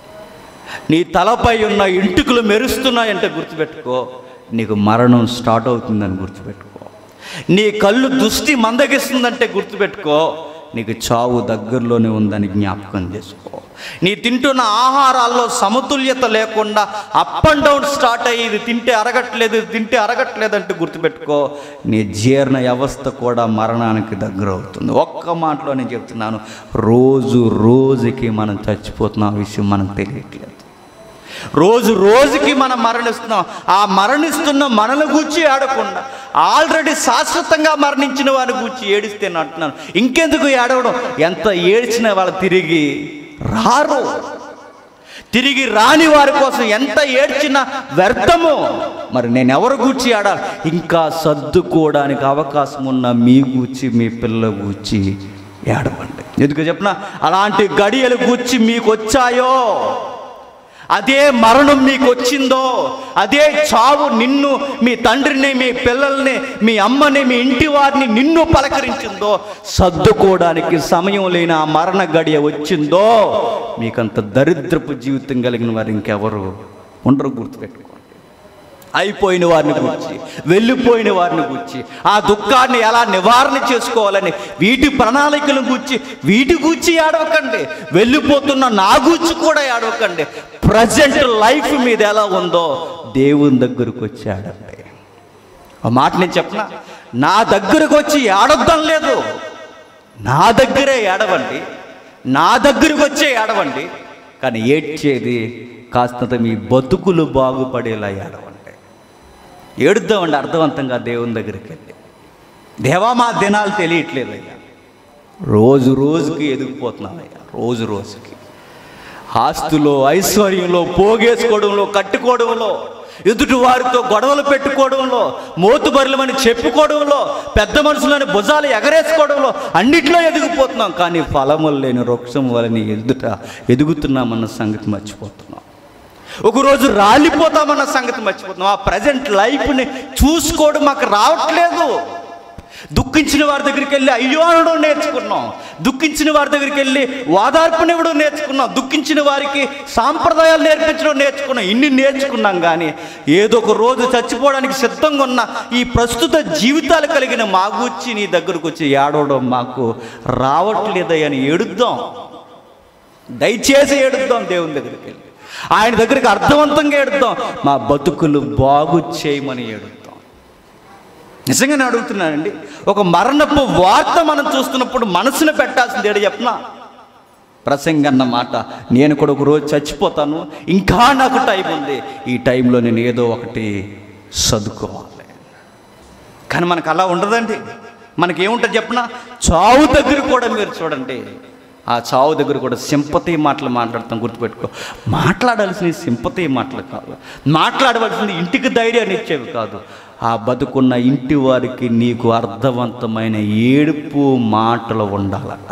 నీ తలపై ఉన్న ఇంటికులు మెరుస్తున్నాయంటే గుర్తుపెట్టుకో నీకు మరణం స్టార్ట్ అవుతుందని గుర్తుపెట్టుకో నీ కళ్ళు దృష్టి మందగిస్తుందంటే గుర్తుపెట్టుకో నీకు చావు దగ్గరలోనే ఉందని జ్ఞాపకం చేసుకో నీ తింటున్న ఆహారాల్లో సమతుల్యత లేకుండా అప్ అండ్ డౌన్ స్టార్ట్ అయ్యి ఇది తింటే అరగట్లేదు ఇది తింటే అరగట్లేదు అంటే గుర్తుపెట్టుకో నీ జీర్ణ వ్యవస్థ కూడా మరణానికి దగ్గర అవుతుంది ఒక్క మాటలో నేను చెప్తున్నాను రోజు రోజుకి మనం చచ్చిపోతున్న విషయం మనకు తెలియట్లేదు రోజు రోజుకి మనం మరణిస్తున్నాం ఆ మరణిస్తున్న మనల గూర్చి ఆడకుండా ఆల్రెడీ శాశ్వతంగా మరణించిన వారి గూర్చి ఏడిస్తే నేను అంటున్నాను ఇంకెందుకు ఏడవడం ఎంత ఏడ్చినా వాళ్ళు తిరిగి రారు తిరిగి రాని వారి కోసం ఎంత ఏడ్చినా వ్యర్థము మరి నేను ఎవరు గూర్చి ఆడాలి ఇంకా సర్దుకోవడానికి అవకాశం ఉన్న మీ గూర్చి మీ పిల్లల గూర్చి ఏడవండి ఎందుకు చెప్పిన అలాంటి గడియలు గూర్చి మీకు వచ్చాయో అదే మరణం మీకు వచ్చిందో అదే చావు నిన్ను మీ తండ్రిని మీ పిల్లల్ని మీ అమ్మని మీ ఇంటి వారిని నిన్ను పలకరించిందో సర్దుకోవడానికి సమయం లేని ఆ మరణ గడియ వచ్చిందో మీకంత దరిద్రపు జీవితం కలిగిన వారు ఇంకెవరు ఉండరు గుర్తుపెట్టుకోండి అయిపోయిన వారిని గురించి వెళ్ళిపోయిన వారిని గురించి ఆ దుఃఖాన్ని ఎలా నివారణ చేసుకోవాలని వీటి ప్రణాళికలను గురించి వీటి గురించి ఏడవకండి వెళ్ళిపోతున్న నా గురించి కూడా ఏడవకండి ప్రజెంట్ లైఫ్ మీద ఎలా ఉందో దేవుని దగ్గరకు వచ్చి ఆడండి ఆ మాట నేను చెప్పనా నా దగ్గరకు వచ్చి ఏడొద్దాం లేదు నా దగ్గరే ఏడవండి నా దగ్గరకు వచ్చే ఏడవండి కానీ ఏడ్చేది కాస్తంత మీ బతుకులు బాగుపడేలా ఏడవండి ఏడుద్దామండి అర్థవంతంగా దేవుని దగ్గరికి వెళ్ళి దేవా మా దినాలు తెలియట్లేదు అయ్యా రోజు రోజుకి ఎదిగిపోతున్నామయ్యా రోజు రోజుకి ఆస్తులో ఐశ్వర్యంలో పోగేసుకోవడంలో కట్టుకోవడంలో ఎదుటి వారితో గొడవలు పెట్టుకోవడంలో మోతుబరులమని చెప్పుకోవడంలో పెద్ద మనుషులని భుజాలు ఎగరేసుకోవడంలో అన్నిట్లో ఎదిగిపోతున్నాం కానీ ఫలములు లేని వృక్షం వలని ఎదుట ఎదుగుతున్నామన్న సంగతి మర్చిపోతున్నాం ఒకరోజు రాలిపోతామన్న సంగతి మర్చిపోతున్నాం ఆ ప్రజెంట్ లైఫ్ని చూసుకోవడం మాకు రావట్లేదు దుఃఖించిన వారి దగ్గరికి వెళ్ళి అయ్యో అనడం నేర్చుకున్నాం దుఃఖించిన వారి దగ్గరికి వెళ్ళి ఓదార్పునివ్వడం నేర్చుకున్నాం దుఃఖించిన వారికి సాంప్రదాయాలు నేర్పించడం నేర్చుకున్నాం ఇన్ని నేర్చుకున్నాం కానీ ఏదో ఒక రోజు చచ్చిపోవడానికి సిద్ధంగా ఉన్న ఈ ప్రస్తుత జీవితాలు కలిగిన మా గూర్చి నీ దగ్గరకు వచ్చి ఏడవడం మాకు రావట్లేదయ్యని ఏడుద్దాం దయచేసి ఏడుద్దాం దేవుని దగ్గరికి వెళ్ళి ఆయన దగ్గరికి అర్థవంతంగా ఏడుద్దాం మా బతుకులు బాగు చేయమని ఏడుద్దాం నిజంగానే అడుగుతున్నానండి ఒక మరణపు వార్త మనం చూస్తున్నప్పుడు మనసును పెట్టాల్సింది ఏడు చెప్పనా ప్రసంగన్న మాట నేను కూడా ఒక రోజు చచ్చిపోతాను ఇంకా నాకు టైం ఉంది ఈ టైంలో నేను ఏదో ఒకటి చదువుకోవాలి కానీ మనకు అలా ఉండదండి మనకి ఏముంటుంది చెప్పనా చావు దగ్గర కూడా మీరు చూడండి ఆ చావు దగ్గర కూడా సింపతి మాటలు మాట్లాడతాం గుర్తుపెట్టుకో మాట్లాడాల్సిన సింపతి మాటలు కాదు మాట్లాడవలసింది ఇంటికి ధైర్యాన్ని ఇచ్చేవి కాదు ఆ బతుకున్న ఇంటి వారికి నీకు అర్థవంతమైన ఏడుపు మాటలు ఉండాలట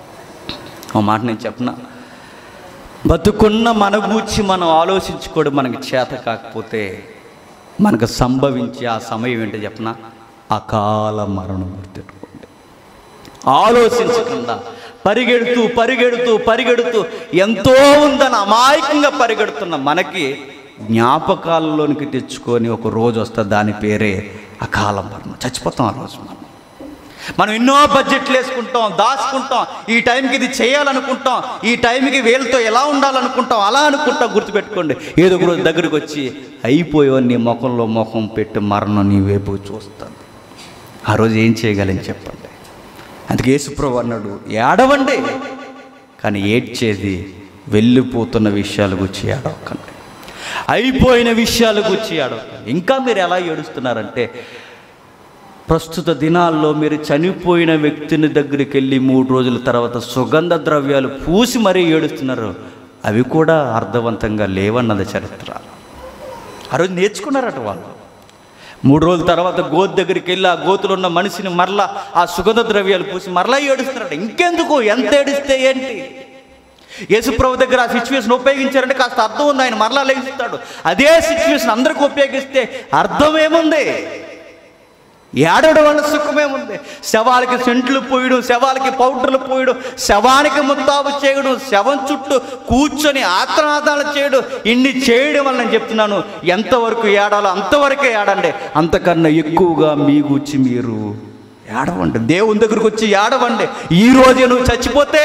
ఆ మాట నేను చెప్పనా బతుకున్న మన గూర్చి మనం ఆలోచించుకోవడం మనకి చేత కాకపోతే మనకు సంభవించే ఆ సమయం ఏంటో చెప్పనా అకాల మరణం గుర్తెట్టుకోండి ఆలోచించకుండా పరిగెడుతూ పరిగెడుతూ పరిగెడుతూ ఎంతో ఉందని అమాయకంగా పరిగెడుతున్న మనకి జ్ఞాపకాలలోనికి తెచ్చుకొని ఒక రోజు వస్తే దాని పేరే అకాల మరణం చచ్చిపోతాం ఆ రోజు మనం మనం ఎన్నో బడ్జెట్లు వేసుకుంటాం దాచుకుంటాం ఈ టైంకి ఇది చేయాలనుకుంటాం ఈ టైంకి వీళ్ళతో ఎలా ఉండాలనుకుంటాం అలా అనుకుంటాం గుర్తుపెట్టుకోండి ఏదో ఒక రోజు దగ్గరికి వచ్చి అయిపోయావు నీ ముఖంలో ముఖం పెట్టి మరణం నీ వైపు చూస్తాను ఆ రోజు ఏం చేయగలని చెప్పండి అందుకే యేసుప్రభు అన్నాడు ఏడవండి కానీ ఏడ్చేది వెళ్ళిపోతున్న విషయాల గురించి ఏడవకండి అయిపోయిన విషయాల గురించి ఏడవకండి ఇంకా మీరు ఎలా ఏడుస్తున్నారంటే ప్రస్తుత దినాల్లో మీరు చనిపోయిన వ్యక్తిని దగ్గరికి వెళ్ళి మూడు రోజుల తర్వాత సుగంధ ద్రవ్యాలు పూసి మరీ ఏడుస్తున్నారు అవి కూడా అర్థవంతంగా లేవన్నది చరిత్ర ఆ రోజు నేర్చుకున్నారట వాళ్ళు మూడు రోజుల తర్వాత గోతు దగ్గరికి వెళ్ళి ఆ గోతులో ఉన్న మనిషిని మరలా ఆ సుగంధ ద్రవ్యాలు పూసి మరలా ఏడుస్తున్నారట ఇంకెందుకు ఎంత ఏడిస్తే ఏంటి యేసుప్రభు దగ్గర ఆ సిచ్యువేషన్ ఉపయోగించారంటే కాస్త అర్థం ఉంది ఆయన మరలా లేగిస్తాడు అదే సిచ్యువేషన్ అందరికీ ఉపయోగిస్తే అర్థం ఏముంది ఏడవడం వల్ల సుఖమేముంది శవాలకి సెంట్లు పోయడం శవాలకి పౌడర్లు పోయడం శవానికి ముత్తాబు చేయడం శవం చుట్టూ కూర్చొని ఆత్మనాదాలు చేయడం ఇన్ని చేయడం వల్ల నేను చెప్తున్నాను ఎంతవరకు ఏడాలో అంతవరకే ఏడండి అంతకన్నా ఎక్కువగా మీ గురించి మీరు ఏడవండి దేవుని దగ్గరకు వచ్చి ఏడవండి ఈ రోజే నువ్వు చచ్చిపోతే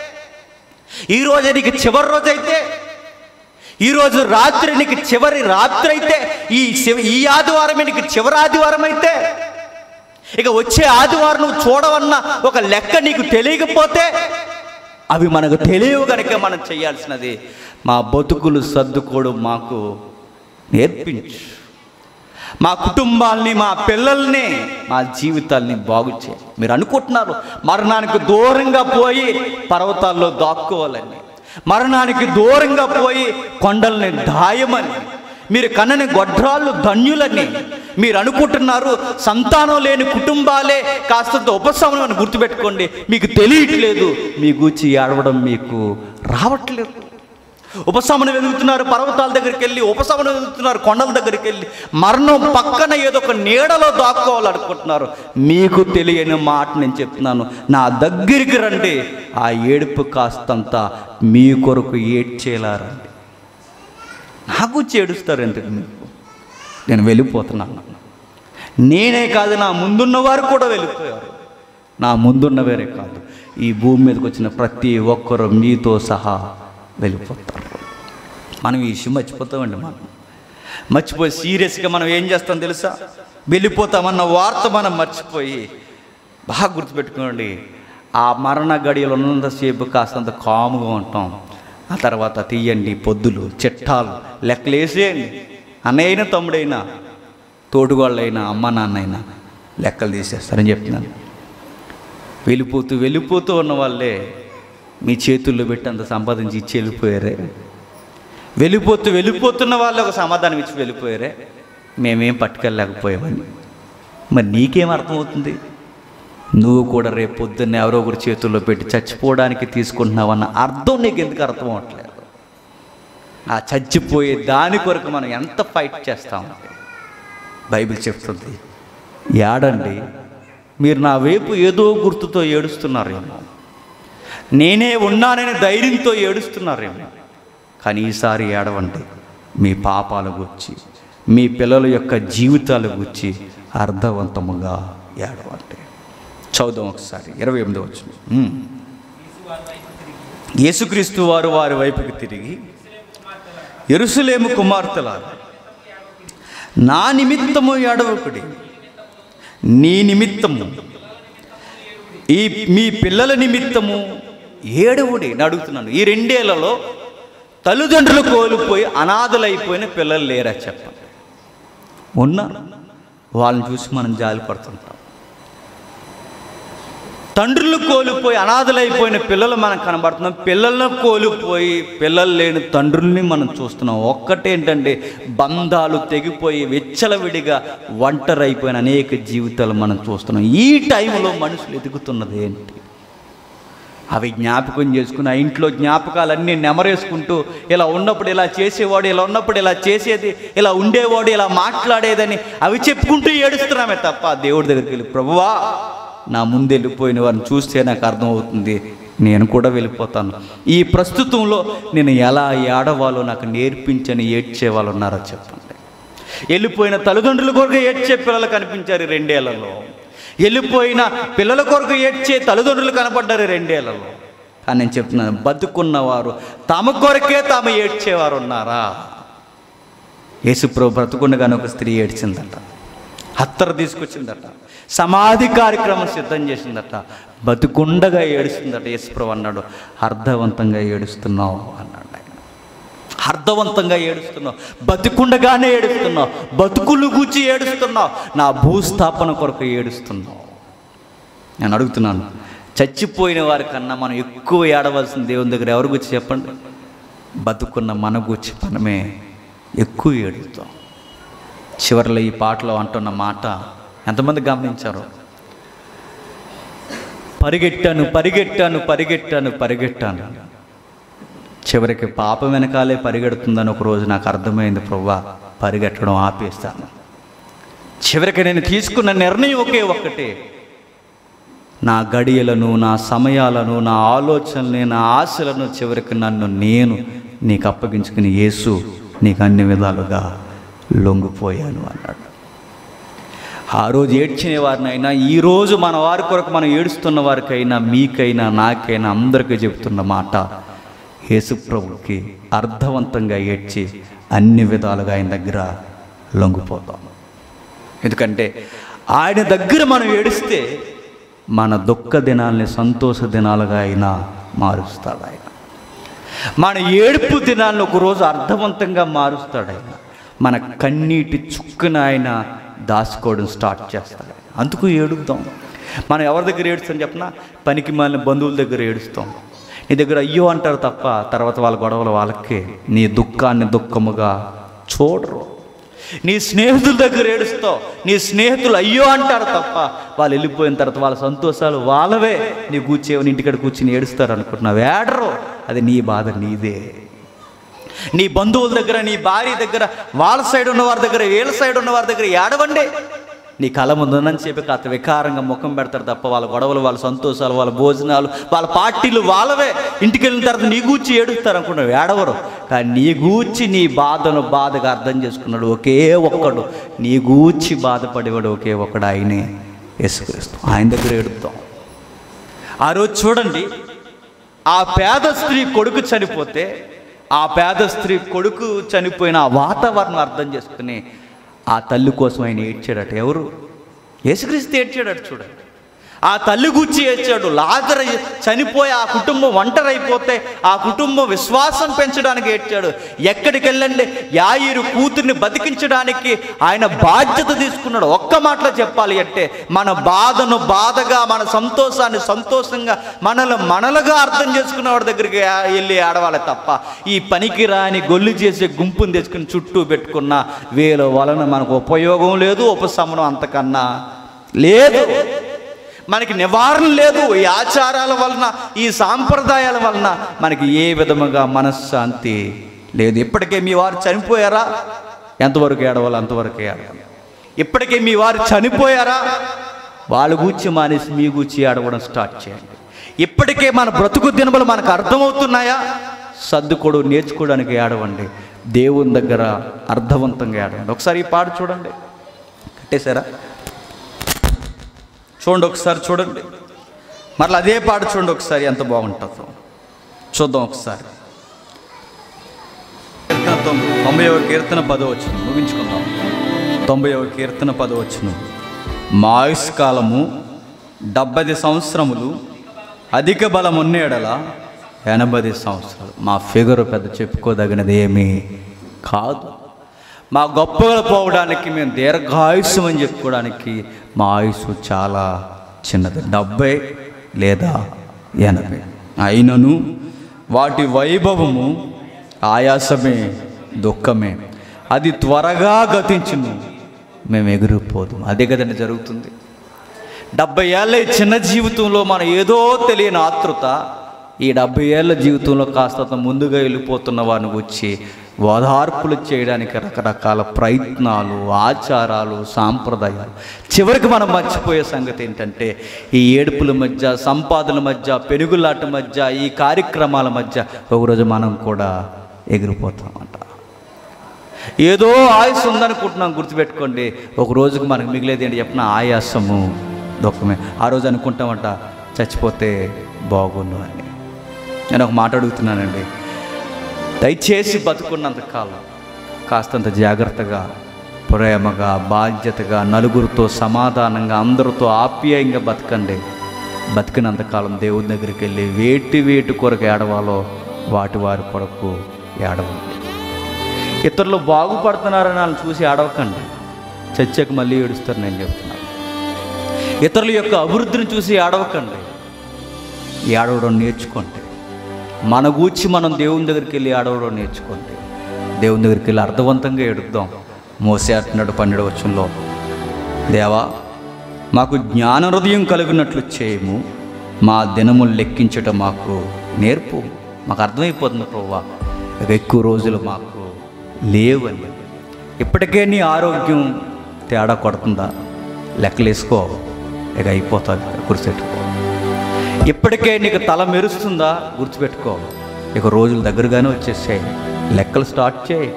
ఈ రోజే నీకు చివరి రోజు అయితే ఈరోజు రాత్రి నీకు చివరి రాత్రి అయితే ఈ శివ- ఈ ఆదివారమే నీకు చివరి ఆదివారం అయితే ఇక వచ్చే ఆదివారం నువ్వు చూడవన్న ఒక లెక్క నీకు తెలియకపోతే అవి మనకు తెలియవు కనుక మనం చేయాల్సినది మా బతుకులు సర్దుకోవడం మాకు నేర్పించు మా కుటుంబాల్ని మా పిల్లల్ని మా జీవితాల్ని బాగు చేయి మీరు అనుకుంటున్నారు మరణానికి దూరంగా పోయి పర్వతాల్లో దాక్కోవాలని మరణానికి దూరంగా పోయి కొండల్ని దాయమని మీరు కన్నని గొడ్రాళ్ళు ధన్యులని మీరు అనుకుంటున్నారు సంతానం లేని కుటుంబాలే కాస్తంత ఉపశమనం అని గుర్తుపెట్టుకోండి మీకు తెలియట్లేదు మీ గూర్చి ఏడవడం మీకు రావట్లేదు ఉపశమనం వెతుకుతున్నారు పర్వతాల దగ్గరికి వెళ్ళి ఉపశమనం వెతుకుతున్నారు కొండల దగ్గరికి వెళ్ళి మరణం పక్కన ఏదో ఒక నీడలో దాక్కోవాలనుకుంటున్నారు మీకు తెలియని మాట నేను చెప్తున్నాను నా దగ్గరికి రండి ఆ ఏడుపు కాస్తంత మీ కొరకు ఏడ్చేలా రండి నా గురించి ఏడుస్తారు ఎందుకు మీకు నేను వెళ్ళిపోతున్నాను నేనే కాదు నా ముందున్న వారు కూడా వెళ్ళిపోయారు నా ముందున్నవారే కాదు ఈ భూమి మీదకి వచ్చిన ప్రతి ఒక్కరు మీతో సహా వెళ్ళిపోతారు మనం ఈ విషయం మర్చిపోతామండి మనం మర్చిపోయి సీరియస్గా మనం ఏం చేస్తాం తెలుసా వెళ్ళిపోతామన్న వార్త మనం మర్చిపోయి బాగా గుర్తుపెట్టుకోండి ఆ మరణ గడియలు ఉన్నంతసేపు కాస్తంత కాముగా ఉంటాం ఆ తర్వాత తీయండి పొద్దులు చిట్టాలు లెక్కలేసేయండి అన్నయ్యైనా తమ్ముడైనా తోడుగోళ్ళైనా అమ్మ నాన్నైనా లెక్కలు తీసేస్తారని చెప్తున్నాను వెళ్ళిపోతూ వెళ్ళిపోతూ ఉన్న వాళ్ళే మీ చేతుల్లో పెట్టి అంత సంపాదించి ఇచ్చి వెళ్ళిపోయారే వెళ్ళిపోతూ వెళ్ళిపోతున్న వాళ్ళు ఒక సమాధానం ఇచ్చి వెళ్ళిపోయారే మేమేం పట్టుకెళ్ళలేకపోయామని మరి నీకేం అర్థమవుతుంది నువ్వు కూడా రేపు పొద్దున్నే ఎవరో ఒకరి చేతుల్లో పెట్టి చచ్చిపోవడానికి తీసుకుంటున్నావన్న అర్థం నీకు ఎందుకు అర్థం అవ్వట్లేదు ఆ చచ్చిపోయే దాని కొరకు మనం ఎంత ఫైట్ చేస్తామంటే బైబిల్ చెప్తుంది ఏడండి మీరు నా వైపు ఏదో గుర్తుతో ఏడుస్తున్నారేమో నేనే ఉన్నానని ధైర్యంతో ఏడుస్తున్నారేమో కానీ ఈసారి ఏడవండి మీ పాపాల గురించి మీ పిల్లల యొక్క జీవితాల గురించి అర్థవంతముగా ఏడవండి చదుదాం ఒకసారి ఇరవై ఎనిమిది వచ్చిన యేసుక్రీస్తు వారు వారి వైపుకి తిరిగి ఎరుసలేము కుమార్తెలారా నా నిమిత్తము ఏడవకుడి నీ నిమిత్తము ఈ మీ పిల్లల నిమిత్తము ఏడవుడి అని అడుగుతున్నాను ఈ రెండేళ్లలో తల్లిదండ్రులు కోల్పోయి అనాథలైపోయిన పిల్లలు లేరా చెప్పండి ఉన్నారు వాళ్ళని చూసి మనం జాలి పడుతుంటాం తండ్రులు కోల్పోయి అనాథలైపోయిన పిల్లలు మనకు కనబడుతున్నాం పిల్లలను కోల్పోయి పిల్లలు లేని తండ్రుల్ని మనం చూస్తున్నాం ఒక్కటేంటంటే బంధాలు తెగిపోయి విచ్చలవిడిగా ఒంటరైపోయిన అనేక జీవితాలు మనం చూస్తున్నాం ఈ టైంలో మనుషులు ఎదుగుతున్నది ఏంటి అవి జ్ఞాపకం చేసుకుని ఆ ఇంట్లో జ్ఞాపకాలన్నీ నెమరేసుకుంటూ ఇలా ఉన్నప్పుడు ఇలా చేసేవాడు ఇలా ఉన్నప్పుడు ఇలా చేసేది ఇలా ఉండేవాడు ఇలా మాట్లాడేదని అవి చెప్పుకుంటూ ఏడుస్తున్నామే తప్ప దేవుడి దగ్గరికి వెళ్ళి ప్రభువా నా ముందు వెళ్ళిపోయిన వారిని చూస్తే నాకు అర్థమవుతుంది నేను కూడా వెళ్ళిపోతాను ఈ ప్రస్తుతంలో నేను ఎలా ఏడవాలో నాకు నేర్పించని ఏడ్చే వాళ్ళు ఉన్నారో చెప్పండి వెళ్ళిపోయిన తల్లిదండ్రుల కొరకు ఏడ్చే పిల్లలు కనిపించారు ఈ రెండేళ్లలో వెళ్ళిపోయిన పిల్లల కొరకు ఏడ్చే తల్లిదండ్రులు కనపడ్డారు ఈ రెండేళ్లలో కానీ నేను చెప్తున్నాను బతుకున్నవారు తమ కొరకే తాము ఏడ్చేవారు ఉన్నారా యేసుప్రభు బ్రతుకుండగానే ఒక స్త్రీ ఏడ్చిందట హత్తర తీసుకొచ్చిందట సమాధి కార్యక్రమం సిద్ధం చేసిందట బతుకుండగా ఏడుస్తుందట యేసుప్రభు అన్నాడు అర్థవంతంగా ఏడుస్తున్నావు అన్నాడు ఆయన అర్థవంతంగా ఏడుస్తున్నావు బతుకుండగానే ఏడుస్తున్నావు బతుకులు గూచి ఏడుస్తున్నావు నా భూస్థాపన కొరకు ఏడుస్తున్నావు నేను అడుగుతున్నాను చచ్చిపోయిన వారి కన్నా మనం ఎక్కువ ఏడవలసిన దేవుని దగ్గర ఎవరి గురించి చెప్పండి బతుకున్న మన గురించి మనమే ఎక్కువ ఏడుస్తాం చివరిలో ఈ పాటలో అంటున్న మాట ఎంతమంది గమనించారు పరిగెట్టాను పరిగెట్టాను పరిగెట్టాను పరిగెట్టాను చివరికి పాప వెనకాలే పరిగెడుతుందని ఒక రోజు నాకు అర్థమైంది ప్రవ్వా పరిగెట్టడం ఆపేస్తాను చివరికి నేను తీసుకున్న నిర్ణయం ఒకే ఒక్కటే నా గడియలను నా సమయాలను నా ఆలోచనల్ని నా ఆశలను చివరికి నన్ను నేను నీకు అప్పగించుకుని యేసు నీకు అన్ని విధాలుగా లొంగిపోయాను అన్నాడు ఆ రోజు ఏడ్చిన వారినైనా ఈరోజు మన వారి కొరకు మనం ఏడుస్తున్న వారికైనా మీకైనా నాకైనా అందరికీ చెబుతున్న మాట యేసుప్రభుకి అర్థవంతంగా ఏడ్చి అన్ని విధాలుగా ఆయన దగ్గర లొంగిపోతాం ఎందుకంటే ఆయన దగ్గర మనం ఏడిస్తే మన దుఃఖ దినాల్ని సంతోష దినాలుగా అయినా మారుస్తాడు ఆయన మన ఏడుపు దినాలను ఒకరోజు అర్థవంతంగా మారుస్తాడు ఆయన మన కన్నీటి చుక్కున ఆయన దాచుకోవడం స్టార్ట్ చేస్తాడు ఆయన. అందుకు ఏడుద్దాం మనం ఎవరి దగ్గర ఏడుస్తాం చెప్పిన పనికి మాలిన బంధువుల దగ్గర ఏడుస్తాం నీ దగ్గర అయ్యో అంటారు తప్ప తర్వాత వాళ్ళ గొడవలు వాళ్ళకే నీ దుఃఖాన్ని దుఃఖముగా చూడరు నీ స్నేహితుల దగ్గర ఏడుస్తావు నీ స్నేహితులు అయ్యో అంటారు తప్ప వాళ్ళు వెళ్ళిపోయిన తర్వాత వాళ్ళ సంతోషాలు వాళ్ళవే నీ కూర్చేవని ఇంటికాడ కూర్చుని ఏడుస్తారు అనుకుంటున్నావు ఏడరు అది నీ బాధ నీదే నీ బంధువుల దగ్గర నీ భార్య దగ్గర వాళ్ళ సైడ్ ఉన్న వారి దగ్గర వీళ్ళ సైడ్ ఉన్న వారి దగ్గర ఏడవండి నీ కళ ముందుందని చెప్పి కాస్త వికారంగా ముఖం పెడతారు తప్ప వాళ్ళ గొడవలు వాళ్ళ సంతోషాలు వాళ్ళ భోజనాలు వాళ్ళ పార్టీలు వాళ్ళవే ఇంటికి వెళ్ళిన తర్వాత నీ గూర్చి ఏడుస్తారు అనుకున్నావు ఏడవరు కానీ నీ గూర్చి నీ బాధను బాధగా అర్థం చేసుకున్నాడు ఒకే ఒక్కడు నీ గూర్చి బాధపడేవాడు ఒకే ఒక్కడు ఆయనే యేసుక్రీస్తు ఆయన దగ్గర ఏడుద్దాం ఆ రోజు చూడండి ఆ పేద స్త్రీ కొడుకు చనిపోతే ఆ పేద స్త్రీ కొడుకు చనిపోయిన ఆ వాతావరణం అర్థం చేసుకుని ఆ తల్లి కోసం ఆయన ఏడ్చాడట ఎవరు యేసుక్రీస్తు ఏడ్చాడట చూడండి ఆ తల్లి గుచ్చి ఏడ్చాడు లాజర చనిపోయి ఆ కుటుంబం ఒంటరైపోతే ఆ కుటుంబం విశ్వాసం పెంచడానికి ఏడ్చాడు ఎక్కడికి వెళ్ళండి యాయిరు కూతుర్ని బతికించడానికి ఆయన బాధ్యత తీసుకున్నాడు ఒక్క మాటలో చెప్పాలి అంటే మన బాధను బాధగా మన సంతోషాన్ని సంతోషంగా మనల్ని మనలుగా అర్థం చేసుకున్న వాడి దగ్గరికి ఆ- వెళ్ళి ఆడవాలి తప్ప ఈ పనికి రాని గొల్లు చేసే గుంపుని తెచ్చుకుని చుట్టూ పెట్టుకున్న వీళ్ళ వలన మనకు ఉపయోగం లేదు ఉపశమనం అంతకన్నా లేదు మనకి నివారణ లేదు ఈ ఆచారాల వలన ఈ సాంప్రదాయాల వలన మనకి ఏ విధముగా మనశ్శాంతి లేదు ఇప్పటికే మీ వారు చనిపోయారా ఎంతవరకు ఏడవాలి అంతవరకు ఏడవాలి ఇప్పటికే మీ వారు చనిపోయారా వాళ్ళ గూర్చి మానేసి మీ గూర్చి ఏడవడం స్టార్ట్ చేయండి ఇప్పటికే మన బ్రతుకు దినములు మనకు అర్థమవుతున్నాయా సర్దుకోడు నేర్చుకోవడానికి ఏడవండి దేవుని దగ్గర అర్థవంతంగా ఏడవండి ఒకసారి ఈ పాట చూడండి కట్టేశారా చూడండి ఒకసారి చూడండి మరలా అదే పాట చూడండి ఒకసారి ఎంత బాగుంటుందో చూద్దాం ఒకసారి కీర్తన తొంభై తొంభైవ కీర్తన పదవచ్చు ముగించుకుందాం తొంభైవ కీర్తన పదవచ్చును మా ఆయుష్కాలము డెబ్బై సంవత్సరములు అధిక బలం ఉన్నేడల ఎనభై సంవత్సరాలు మా ఫిగర్ పెద్ద చెప్పుకోదగినది ఏమీ కాదు మా గొప్పగా పోవడానికి మేము దీర్ఘాయుష్యం అని చెప్పుకోవడానికి మా ఆయుష్ చాలా చిన్నది డెబ్బై లేదా ఎనభై అయినను వాటి వైభవము ఆయాసమే దుఃఖమే అది త్వరగా గతించును మేము ఎగిరిపోదు అదే కదండి జరుగుతుంది డెబ్బై ఏళ్ళ ఈ చిన్న జీవితంలో మనం ఏదో తెలియని ఆతృత ఈ డెబ్బై ఏళ్ళ జీవితంలో కాస్త ముందుగా వెళ్ళిపోతున్న వారిని వచ్చి ఓదార్పులు చేయడానికి రకరకాల ప్రయత్నాలు ఆచారాలు సాంప్రదాయాలు చివరికి మనం మర్చిపోయే సంగతి ఏంటంటే ఈ ఏడుపుల మధ్య సంపాదన మధ్య పెనుగులాట మధ్య ఈ కార్యక్రమాల మధ్య ఒకరోజు మనం కూడా ఎగిరిపోతామంట ఏదో ఆయుస్ ఉందనుకుంటున్నాం గుర్తుపెట్టుకోండి ఒక రోజుకి మనకు మిగిలేది ఏంటి చెప్పిన ఆయాసము దుఃఖమే ఆ రోజు అనుకుంటామంట చచ్చిపోతే బాగుండు అని నేను ఒక మాట అడుగుతున్నానండి దయచేసి బతుకున్నంత కాలం కాస్తంత జాగ్రత్తగా ప్రేమగా బాధ్యతగా నలుగురితో సమాధానంగా అందరితో ఆప్యాయంగా బతకండి బతికినంతకాలం దేవుని దగ్గరికి వెళ్ళి వేటి వేటి కొరకు ఏడవాలో వాటి వారి కొరకు ఏడవండి ఇతరులు బాగుపడుతున్నారని వాళ్ళని చూసి ఏడవకండి చచ్చాక మళ్ళీ ఏడుస్తారు నేను చెప్తున్నాను ఇతరుల యొక్క అభివృద్ధిని చూసి ఏడవకండి ఏడవడం నేర్చుకోండి మన గూర్చి మనం దేవుని దగ్గరికి వెళ్ళి ఏడవడం నేర్చుకోండి దేవుని దగ్గరికి వెళ్ళి అర్థవంతంగా ఏడుద్దాం మోసే అంటున్నాడు పన్నెండు వచ్చంలో దేవా మాకు జ్ఞాన హృదయం కలిగినట్లు చేయము మా దినములు లెక్కించటం మాకు నేర్పు మాకు అర్థమైపోతుంది ప్రవ్వా ఇక ఎక్కువ రోజులు మాకు లేవని ఇప్పటికే నీ ఆరోగ్యం తేడా కొడుతుందా లెక్కలేసుకో ఇక అయిపోతుంది గుర్తుపెట్టుకో ఇప్పటికే నీకు తల మెరుస్తుందా గుర్తుపెట్టుకో ఇక రోజులు దగ్గరగానే వచ్చేసాయి లెక్కలు స్టార్ట్ చేయి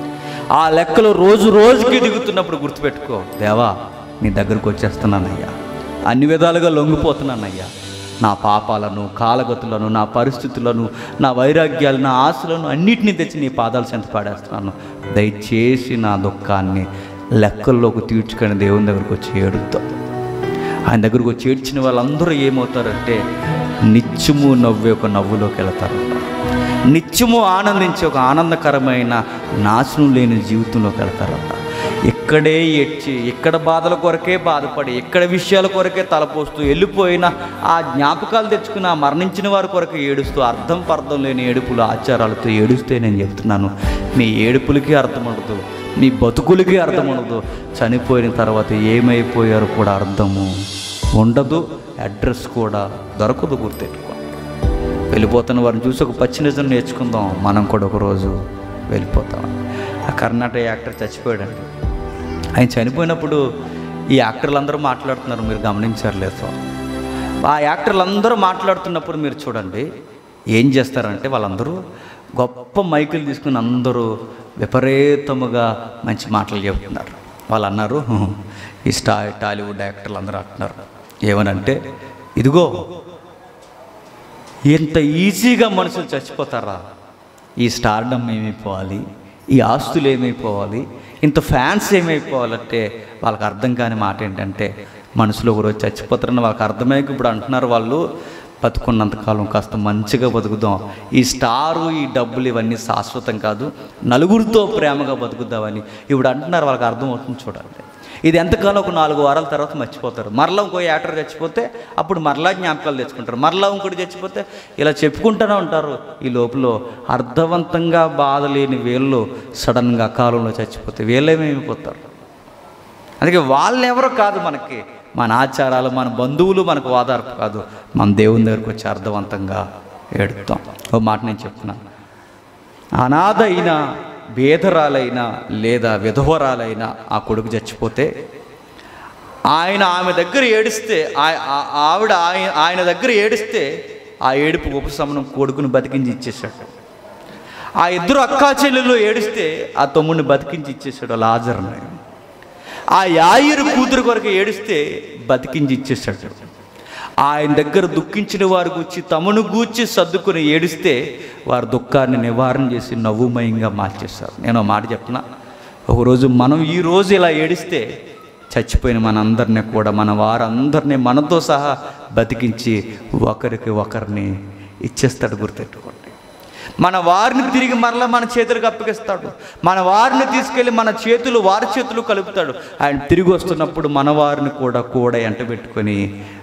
ఆ లెక్కలు రోజు రోజుకి దిగుతున్నప్పుడు గుర్తుపెట్టుకో దేవా నీ దగ్గరకు వచ్చేస్తున్నానయ్యా అన్ని విధాలుగా లొంగిపోతున్నానయ్యా నా పాపాలను కాలగతులను నా పరిస్థితులను నా వైరాగ్యాలు నా ఆశలను అన్నిటినీ తెచ్చి నీ పాదాలు చెంత పాడేస్తున్నాను దయచేసి నా దుఃఖాన్ని లెక్కల్లోకి తీర్చుకొని దేవుని దగ్గరకు వచ్చి ఏడుతాం ఆయన దగ్గరకు వచ్చి ఏడ్చిన వాళ్ళందరూ ఏమవుతారంటే నిత్యము నవ్వే ఒక నవ్వులోకి వెళతారు నిత్యము ఆనందించే ఒక ఆనందకరమైన నాశనం లేని జీవితంలోకి వెళతారంట ఇక్కడే ఏడ్చి ఇక్కడ బాధల కొరకే బాధపడి ఇక్కడ విషయాల కొరకే తలపోస్తూ వెళ్ళిపోయిన ఆ జ్ఞాపకాలు తెచ్చుకుని ఆ మరణించిన వారి కొరకు ఏడుస్తూ అర్థం పర్థం లేని ఏడుపులు ఆచారాలతో ఏడుస్తే నేను చెప్తున్నాను మీ ఏడుపులకి అర్థం ఉండదు మీ బతుకులకి అర్థం ఉండదు చనిపోయిన తర్వాత ఏమైపోయారో కూడా అర్థము ఉండదు అడ్రస్ కూడా దొరకదు గుర్తెట్టుకో వెళ్ళిపోతున్న వారిని చూసి ఒక పచ్చి నిజం నేర్చుకుందాం మనం కూడా ఒకరోజు వెళ్ళిపోతాం ఆ కర్ణాటక యాక్టర్ చచ్చిపోయాడండి ఆయన చనిపోయినప్పుడు ఈ యాక్టర్లు అందరూ మాట్లాడుతున్నారు మీరు గమనించారు లేదు ఆ యాక్టర్లు అందరూ మాట్లాడుతున్నప్పుడు మీరు చూడండి ఏం చేస్తారంటే వాళ్ళందరూ గొప్ప మైకులు తీసుకుని అందరూ విపరీతముగా మంచి మాటలు చెబుతున్నారు వాళ్ళు అన్నారు ఈ స్టా టాలీవుడ్ యాక్టర్లు అందరూ అంటున్నారు ఏమనంటే ఇదిగో ఎంత ఈజీగా మనుషులు చచ్చిపోతారా ఈ స్టార్డమ్ ఏమైపోవాలి ఈ ఆస్తులు ఏమైపోవాలి ఇంత ఫ్యాన్స్ ఏమైపోవాలంటే వాళ్ళకి అర్థం కాని మాట ఏంటంటే మనుషులు ఒకరోజు చచ్చిపోతారని వాళ్ళకి అర్థమయ్యాక ఇప్పుడు అంటున్నారు వాళ్ళు బతుకున్నంతకాలం కాస్త మంచిగా బతుకుదాం ఈ స్టారు ఈ డబ్బులు ఇవన్నీ శాశ్వతం కాదు నలుగురితో ప్రేమగా బతుకుదామని ఇప్పుడు అంటున్నారు వాళ్ళకి అర్థమవుతుంది చూడండి ఇది ఎంతకాలం ఒక నాలుగు వారాల తర్వాత మర్చిపోతారు మరలా ఇంకో యాక్టర్ చచ్చిపోతే అప్పుడు మరలా జ్ఞాపకాలు తెచ్చుకుంటారు మరలా ఇంకోటి చచ్చిపోతే ఇలా చెప్పుకుంటూనే ఉంటారు ఈ లోపల అర్థవంతంగా బాధ లేని వీళ్ళు సడన్గా అకాలంలో చచ్చిపోతే వీళ్ళేమైపోతారు అందుకే వాళ్ళు ఎవరో కాదు మనకి మన ఆచారాలు మన బంధువులు మనకు ఓదార్పు కాదు మన దేవుని దగ్గరకు వచ్చి అర్థవంతంగా ఏడుతాం ఓ మాట నేను చెప్తున్నాను అనాథ అయిన బేదరాలైన లేదా విధవరాలైన ఆ కొడుకు చచ్చిపోతే ఆయన ఆమె దగ్గర ఏడిస్తే ఆ- ఆ- ఆవిడ ఆయన ఆయన దగ్గర ఏడిస్తే ఆ ఏడుపు ఉపశమనం కొడుకుని బతికించి ఇచ్చేసాడు ఆ ఇద్దరు అక్కా చెల్లెలు ఏడిస్తే ఆ తమ్ముడిని బతికించి ఇచ్చేసాడు లాజర్ని ఆ యాయిరు కూతురు కొరకు ఏడిస్తే బతికించి ఇచ్చేసాడు ఆయన దగ్గర దుఃఖించిన వారు గూర్చి తమను గూర్చి సర్దుకుని ఏడిస్తే వారి దుఃఖాన్ని నివారణ చేసి నవ్వుమయంగా మార్చేస్తారు నేను ఒక మాట చెప్తున్నా ఒకరోజు మనం ఈ రోజు ఇలా ఏడిస్తే చచ్చిపోయిన మనందరినీ కూడా మన వారందరినీ మనతో సహా బతికించి ఒకరికి ఒకరిని ఇచ్చేస్తాడు గుర్తెట్టుకోండి మన వారిని తిరిగి మరలా మన చేతులకు అప్పగిస్తాడు మన వారిని తీసుకెళ్ళి మన చేతులు వారి చేతులు కలుపుతాడు ఆయన తిరిగి వస్తున్నప్పుడు మన వారిని కూడా కూడా ఎంట పెట్టుకొని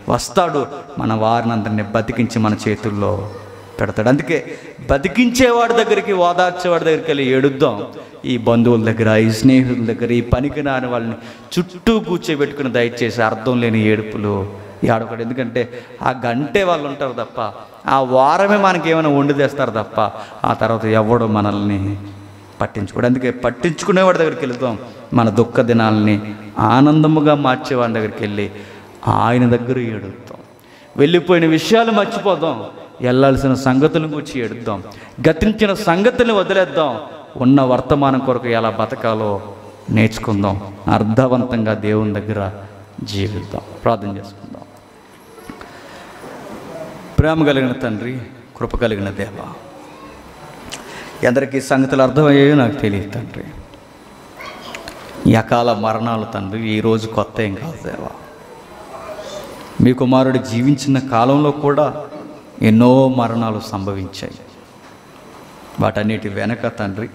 వస్తాడు మన వారిని అందరినీ బతికించి మన చేతుల్లో పెడతాడు అందుకే బతికించేవాడి దగ్గరికి ఓదార్చేవాడి దగ్గరికి వెళ్ళి ఏడుద్దాం ఈ బంధువుల దగ్గర ఈ స్నేహితుల దగ్గర ఈ పనికి రాని వాళ్ళని చుట్టూ కూర్చోబెట్టుకుని దయచేసి అర్థం లేని ఏడుపులు ఏడొకటి ఎందుకంటే ఆ గంటే వాళ్ళు ఉంటారు తప్ప ఆ వారమే మనకి ఏమైనా వండి తెస్తారు తప్ప ఆ తర్వాత ఎవడు మనల్ని పట్టించుకోడు అందుకే పట్టించుకునేవాడి దగ్గరికి వెళ్తాం మన దుఃఖ దినాలని ఆనందముగా మార్చేవాడి దగ్గరికి వెళ్ళి ఆయన దగ్గర ఏడుద్దాం వెళ్ళిపోయిన విషయాలు మర్చిపోదాం వెళ్ళాల్సిన సంగతులను గురించి ఏడుద్దాం గతించిన సంగతుల్ని వదిలేద్దాం ఉన్న వర్తమానం కొరకు ఎలా బతకాలో నేర్చుకుందాం అర్థవంతంగా దేవుని దగ్గర జీవిద్దాం ప్రార్థన చేసుకుందాం ప్రేమ కలిగిన తండ్రి కృప కలిగిన దేవ ఎందరికీ సంగతులు అర్థమయ్యాయో నాకు తెలియదు తండ్రి ఈ అకాల మరణాలు తండ్రి ఈరోజు కొత్త ఏం కాదు దేవా మీ కుమారుడు జీవించిన కాలంలో కూడా ఎన్నో మరణాలు సంభవించాయి వాటన్నిటి వెనక తండ్రి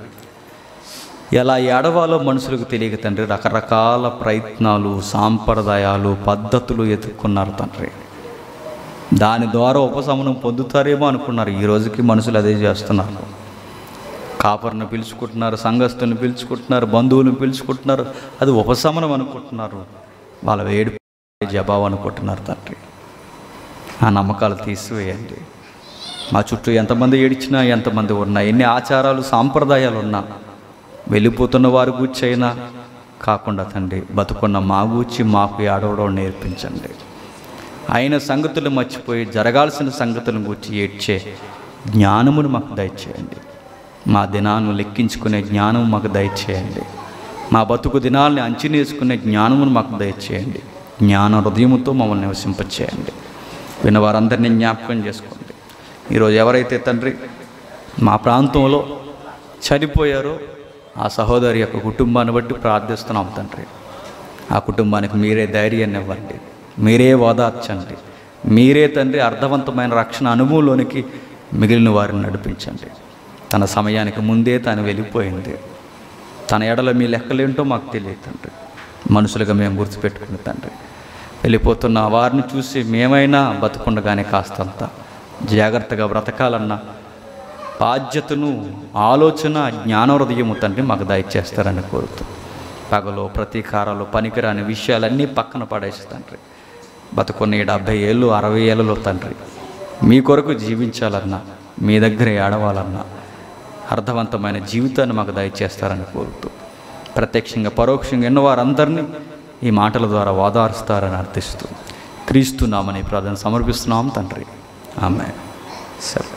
ఎలా ఏడవాలో మనుషులకు తెలియక తండ్రి రకరకాల ప్రయత్నాలు సాంప్రదాయాలు పద్ధతులు ఎదుర్కొన్నారు తండ్రి దాని ద్వారా ఉపశమనం పొందుతారేమో అనుకున్నారు ఈ రోజుకి మనుషులు అదే చేస్తున్నారు కాపర్ను పిలుచుకుంటున్నారు సంఘస్థుని పిలుచుకుంటున్నారు బంధువులను పిలుచుకుంటున్నారు అది ఉపశమనం అనుకుంటున్నారు వాళ్ళ వేడి జవాబు అనుకుంటున్నారు తండ్రి ఆ నమ్మకాలు తీసివేయండి మా చుట్టూ ఎంతమంది ఏడిచినా ఎంతమంది ఉన్నా ఎన్ని ఆచారాలు సాంప్రదాయాలు ఉన్నా వెళ్ళిపోతున్న వారి గూర్చి అయినా కాకుండా తండ్రి బతుకున్న మా గూర్చి మాకు ఏడవడం నేర్పించండి అయిన సంగతులు మర్చిపోయి జరగాల్సిన సంగతులను గురించి ఏడ్చే జ్ఞానమును మాకు దయచేయండి మా దినాలను లెక్కించుకునే జ్ఞానం మాకు దయచేయండి మా బతుకు దినాల్ని అంచనేసుకునే జ్ఞానమును మాకు దయచేయండి జ్ఞాన హృదయముతో మమ్మల్ని నివసింపచేయండి విన్న వారందరినీ జ్ఞాపకం చేసుకోండి ఈరోజు ఎవరైతే తండ్రి మా ప్రాంతంలో చనిపోయారో ఆ సహోదరి యొక్క కుటుంబాన్ని బట్టి ప్రార్థిస్తున్నాం తండ్రి ఆ కుటుంబానికి మీరే ధైర్యాన్ని ఇవ్వండి మీరే ఓదార్చండి మీరే తండ్రి అర్థవంతమైన రక్షణ అనుభవంలోనికి మిగిలిన వారిని నడిపించండి తన సమయానికి ముందే తను వెళ్ళిపోయింది తన ఎడల మీ లెక్కలేంటో మాకు తెలియదు తండ్రి మనుషులుగా మేము గుర్తుపెట్టుకుని తండ్రి వెళ్ళిపోతున్న వారిని చూసి మేమైనా బతుకుండగానే కాస్తంత జాగ్రత్తగా బ్రతకాలన్న బాధ్యతను ఆలోచన జ్ఞాన హృదయము తండ్రి మాకు దయచేస్తారని కోరుతూ పగలో ప్రతీకారాలు పనికిరాని విషయాలన్నీ పక్కన పడేసి తండ్రి బతుకున్న ఈ డెబ్భై ఏళ్ళు అరవై ఏళ్ళలో తండ్రి మీ కొరకు జీవించాలన్నా మీ దగ్గర ఏడవాలన్నా అర్థవంతమైన జీవితాన్ని మాకు దయచేస్తారని కోరుతూ ప్రత్యక్షంగా పరోక్షంగా ఎన్నో వారందరినీ ఈ మాటల ద్వారా ఓదారుస్తారని అర్థిస్తూ క్రీస్తున్నామని ప్రార్థన సమర్పిస్తున్నాం తండ్రి ఆమె సరే